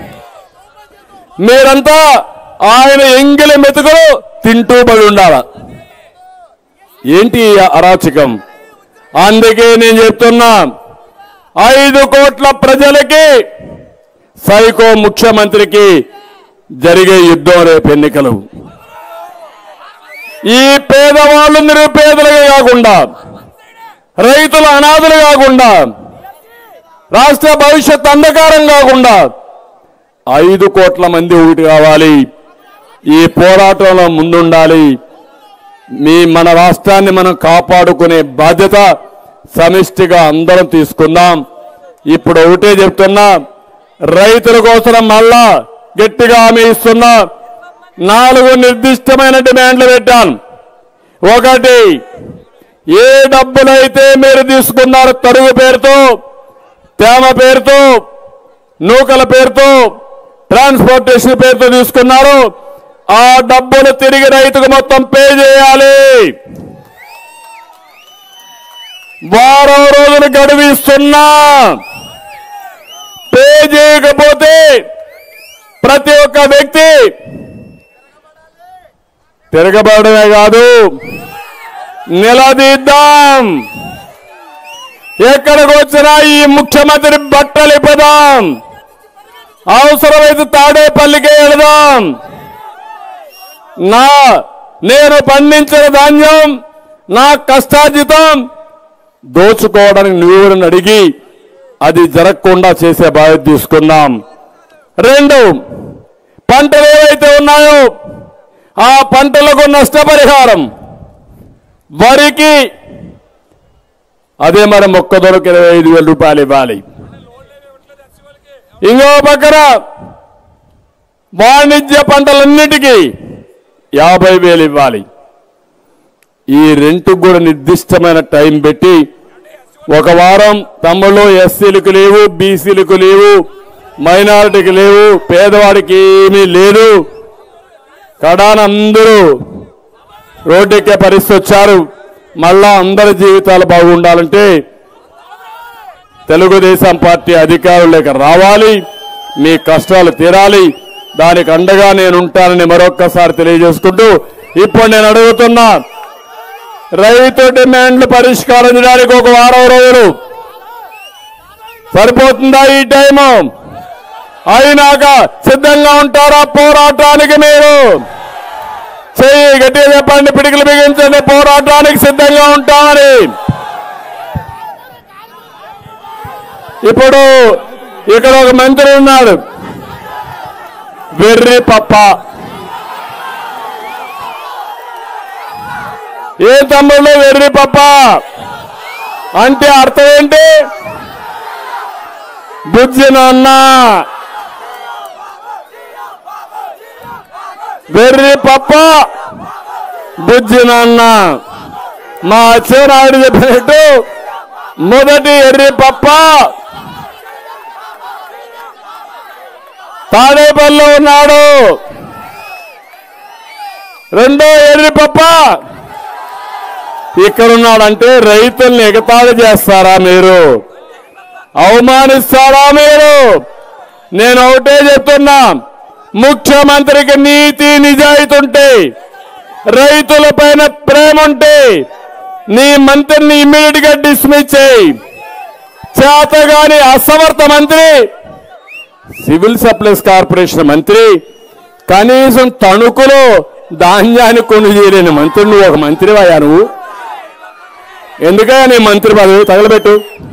మీరంతా ఆయన ఎంగిలి మెతుకులు తింటూ పడి ఉండాల ఏంటి ఈ అరాచకం అందుకే నేను చెప్తున్నా ఐదు కోట్ల ప్రజలకి సైకో ముఖ్యమంత్రికి జరిగే యుద్ధం రేపు ఎన్నికలు ఈ పేదవాళ్ళు నిరుపేదలుగా కాకుండా రైతులు అనాథులు కాకుండా రాష్ట్ర భవిష్యత్ అంధకారం కాకుండా ఐదు కోట్ల మంది ఒకటి కావాలి ఈ పోరాటంలో ముందుండాలి మీ మన రాష్ట్రాన్ని మనం కాపాడుకునే బాధ్యత సమిష్టిగా అందరం తీసుకుందాం ఇప్పుడు ఒకటే చెప్తున్నా రైతుల కోసం మళ్ళా గట్టిగా హామీ ఇస్తున్నా నాలుగు నిర్దిష్టమైన డిమాండ్లు పెట్టాను ఒకటి ఏ డబ్బులైతే మీరు తీసుకున్నారో తరుగు పేరుతో తేమ పేరుతో నూకల పేరుతో ట్రాన్స్పోర్టేషన్ పేరుతో తీసుకున్నారు ఆ డబ్బులు తిరిగి రైతుకు మొత్తం పే చేయాలి వారం రోజులు గడువిస్తున్నా పే చేయకపోతే ప్రతి ఒక్క వ్యక్తి తిరగబడమే కాదు నిలదీద్దాం ఎక్కడికి వచ్చినా ఈ ముఖ్యమంత్రి బట్టలు ఇప్పుదాం అవసరమైతే తాడేపల్లికి వెళదాం నా నేను పండించిన ధాన్యం నా కష్టార్జితం దోచుకోవడానికి నువ్వు అడిగి అది జరగకుండా చేసే బాధ్యత తీసుకున్నాం రెండు పంటలు ఏవైతే ఉన్నాయో ఆ పంటలకు నష్టపరిహారం వరికి అదే మరి మొక్కదొరకు ఇరవై ఐదు వేల రూపాయలు ఇవ్వాలి ఇంకో పక్కన వాణిజ్య పంటలన్నిటికీ యాభై వేలు ఇవ్వాలి ఈ రెంట్కు కూడా నిర్దిష్టమైన టైం పెట్టి ఒక వారం తమ్ముళ్ళు ఎస్సీలకు లేవు బీసీలకు లేవు మైనారిటీకి లేవు పేదవాడికి ఏమీ లేదు కడాన అందరూ రోడ్డెక్కే పరిస్థితి వచ్చారు మళ్ళా అందరి జీవితాలు బాగుండాలంటే తెలుగుదేశం పార్టీ అధికారులకు రావాలి మీ కష్టాలు తీరాలి దానికి అండగా నేను ఉంటానని మరొక్కసారి తెలియజేసుకుంటూ ఇప్పుడు నేను అడుగుతున్నా రైతు డిమాండ్లు పరిష్కారం చేయడానికి ఒక వారం రోజులు సరిపోతుందా ఈ టైము అయినాక సిద్ధంగా ఉంటారా పోరాటానికి మీరు చెయ్యి గట్టిగా చెప్పండి పిడికిలు బిగించండి పోరాటానికి సిద్ధంగా ఉంటామని ఇప్పుడు ఇక్కడ ఒక మంత్రి ఉన్నాడు వెర్రి పప్ప ఏ తమ్ముళ్ళు వెర్రి పప్ప అంటే అర్థం ఏంటి బుజ్జి నాన్న వెర్రి పప్ప బుజ్జి నాన్న మా అచ్చెన్నాయుడు చెప్పినట్టు మొదటి ఎర్రి పప్ప తాడేపల్లిలో ఉన్నాడు రెండో ఎర్రి పప్ప ఇక్కడ ఉన్నాడంటే రైతుల్ని ఎగతాళి చేస్తారా మీరు అవమానిస్తారా మీరు నేను ఒకటే చెప్తున్నా ముఖ్యమంత్రికి నీతి నిజాయితీ ఉంటే రైతుల పైన ప్రేమ ఉంటే నీ మంత్రిని ఇమ్మీడియట్ గా డిస్మిస్ చేయి చేతగాని అసమర్థ మంత్రి సివిల్ సప్లైస్ కార్పొరేషన్ మంత్రి కనీసం తణుకులో ధాన్యాన్ని కొనుగోలేని మంత్రి నువ్వు ఒక మంత్రివయ్యా నువ్వు ఎందుకయ్యా నీ మంత్రి పదవి తగలబెట్టు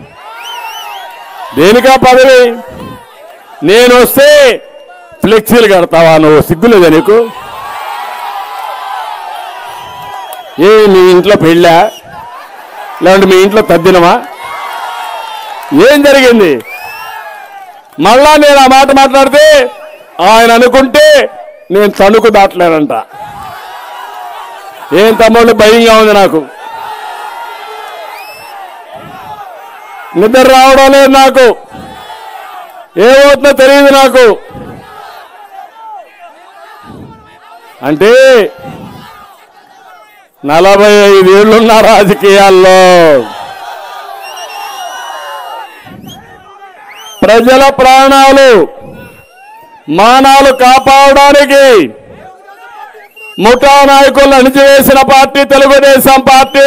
దేనికా పదవి నేను వస్తే ఫ్లెక్సీలు కడతావా నువ్వు సిగ్గులేదా నీకు ఏ మీ ఇంట్లో పెళ్ళా లేదంటే మీ ఇంట్లో తద్దినమా ఏం జరిగింది మళ్ళా నేను ఆ మాట మాట్లాడితే ఆయన అనుకుంటే నేను తణుకు దాటలేనంట ఏం తమ్ముళ్ళు భయంగా ఉంది నాకు నిద్ర రావడం లేదు నాకు ఏమవుతుందో తెలియదు నాకు అంటే నలభై ఐదేళ్లున్న రాజకీయాల్లో ప్రజల ప్రాణాలు మానాలు కాపాడడానికి ముఠా నాయకులను అణిచివేసిన పార్టీ తెలుగుదేశం పార్టీ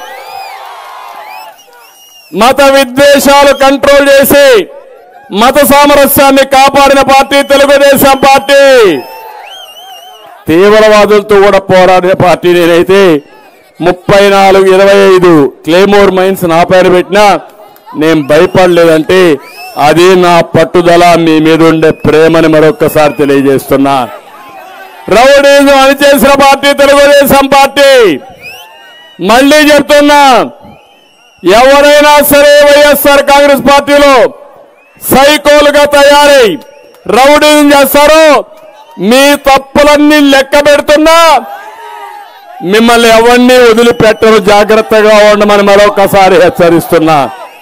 మత విద్వేషాలు కంట్రోల్ చేసి మత సామరస్యాన్ని కాపాడిన పార్టీ తెలుగుదేశం పార్టీ తీవ్రవాదులతో కూడా పోరాడిన పార్టీ నేనైతే ముప్పై నాలుగు ఇరవై ఐదు క్లేమోర్ మైన్స్ నా పేరు పెట్టినా నేను భయపడలేదంటే అది నా పట్టుదల మీ మీద ఉండే ప్రేమని మరొక్కసారి తెలియజేస్తున్నా రౌడీజం అణిచేసిన పార్టీ తెలుగుదేశం పార్టీ మళ్ళీ చెప్తున్నా ఎవరైనా సరే వైఎస్ఆర్ కాంగ్రెస్ పార్టీలో సైకోలుగా తయారై రౌడీజం చేస్తారో మీ తప్పులన్నీ లెక్క పెడుతున్నా మిమ్మల్ని ఎవరిని వదిలిపెట్టరు జాగ్రత్తగా ఉండమని మరొకసారి హెచ్చరిస్తున్నా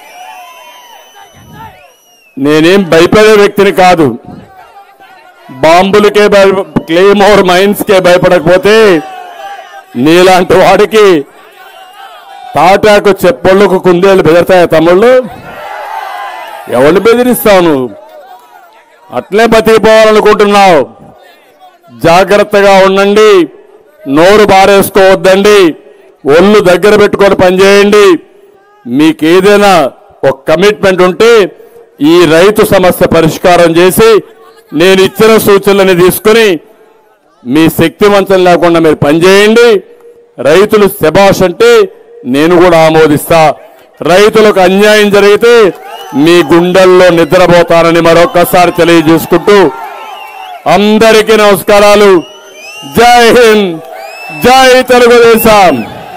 నేనేం భయపడే వ్యక్తిని కాదు బాంబులకే భయ క్లేమోర్ మైన్స్కే భయపడకపోతే నీలాంటి వాడికి తాటాకు చెప్పళ్ళకు కుందేళ్ళు బెదరతాయా తమ్ముళ్ళు ఎవరిని బెదిరిస్తావు నువ్వు అట్లే బతికిపోవాలనుకుంటున్నావు జాగ్రత్తగా ఉండండి నోరు బారేసుకోవద్దండి ఒళ్ళు దగ్గర పెట్టుకొని పనిచేయండి మీకేదైనా ఒక కమిట్మెంట్ ఉంటే ఈ రైతు సమస్య పరిష్కారం చేసి నేను ఇచ్చిన సూచనలని తీసుకుని మీ శక్తి వంచన లేకుండా మీరు పనిచేయండి రైతులు శబాష్ అంటే నేను కూడా ఆమోదిస్తా రైతులకు అన్యాయం జరిగితే మీ గుండెల్లో నిద్రపోతానని మరొక్కసారి తెలియజేసుకుంటూ అందరికీ నమస్కారాలు జై హింద్ జై తెలుగుదేశం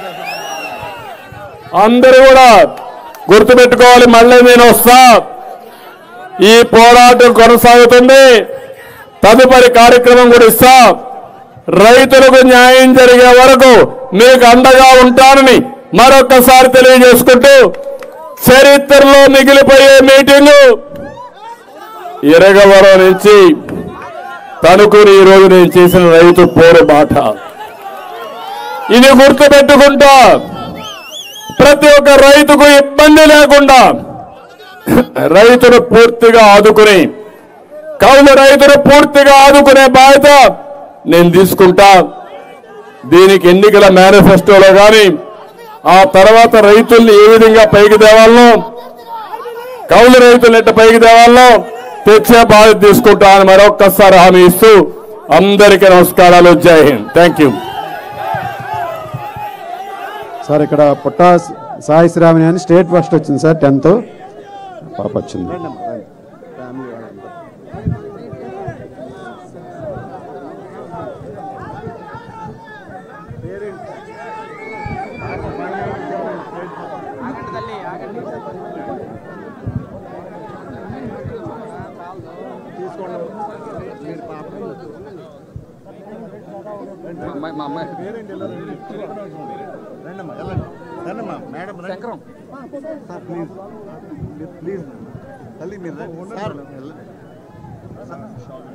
అందరూ కూడా గుర్తుపెట్టుకోవాలి మళ్ళీ నేను వస్తా ఈ పోరాటం కొనసాగుతుంది తదుపరి కార్యక్రమం కూడా ఇస్తా రైతులకు న్యాయం జరిగే వరకు మీకు అండగా ఉంటానని మరొక్కసారి తెలియజేసుకుంటూ చరిత్రలో మిగిలిపోయే మీటింగు ఇరగవరం నుంచి తణుకుని ఈ రోజు నేను చేసిన రైతు పోరు బాట ఇది గుర్తుపెట్టుకుంటా ప్రతి ఒక్క రైతుకు ఇబ్బంది లేకుండా రైతును పూర్తిగా ఆదుకుని కౌలు రైతును పూర్తిగా ఆదుకునే బాధ్యత నేను తీసుకుంటా దీనికి ఎన్నికల మేనిఫెస్టోలో కానీ ఆ తర్వాత రైతుల్ని ఏ విధంగా పైకి తేవాలనో కౌలు రైతులు ఎట్ట పైకి తేవాలనో తెచ్చే బాధ్యత తీసుకుంటా అని మరొక్కసారి హామీ ఇస్తూ అందరికీ నమస్కారాలు జై హింద్ థ్యాంక్ యూ సార్ ఇక్కడ పుట్టా సాయి శ్రావణి అని స్టేట్ ఫస్ట్ వచ్చింది సార్ టెన్త్ పాప వచ్చింది అమ్మాయి మా అమ్మాయి రండమ్మా వెళ్ళండి రండమ్మా madam Shankaram sir please please తల్లి మీరు రండి. సార్ వెళ్ళండి.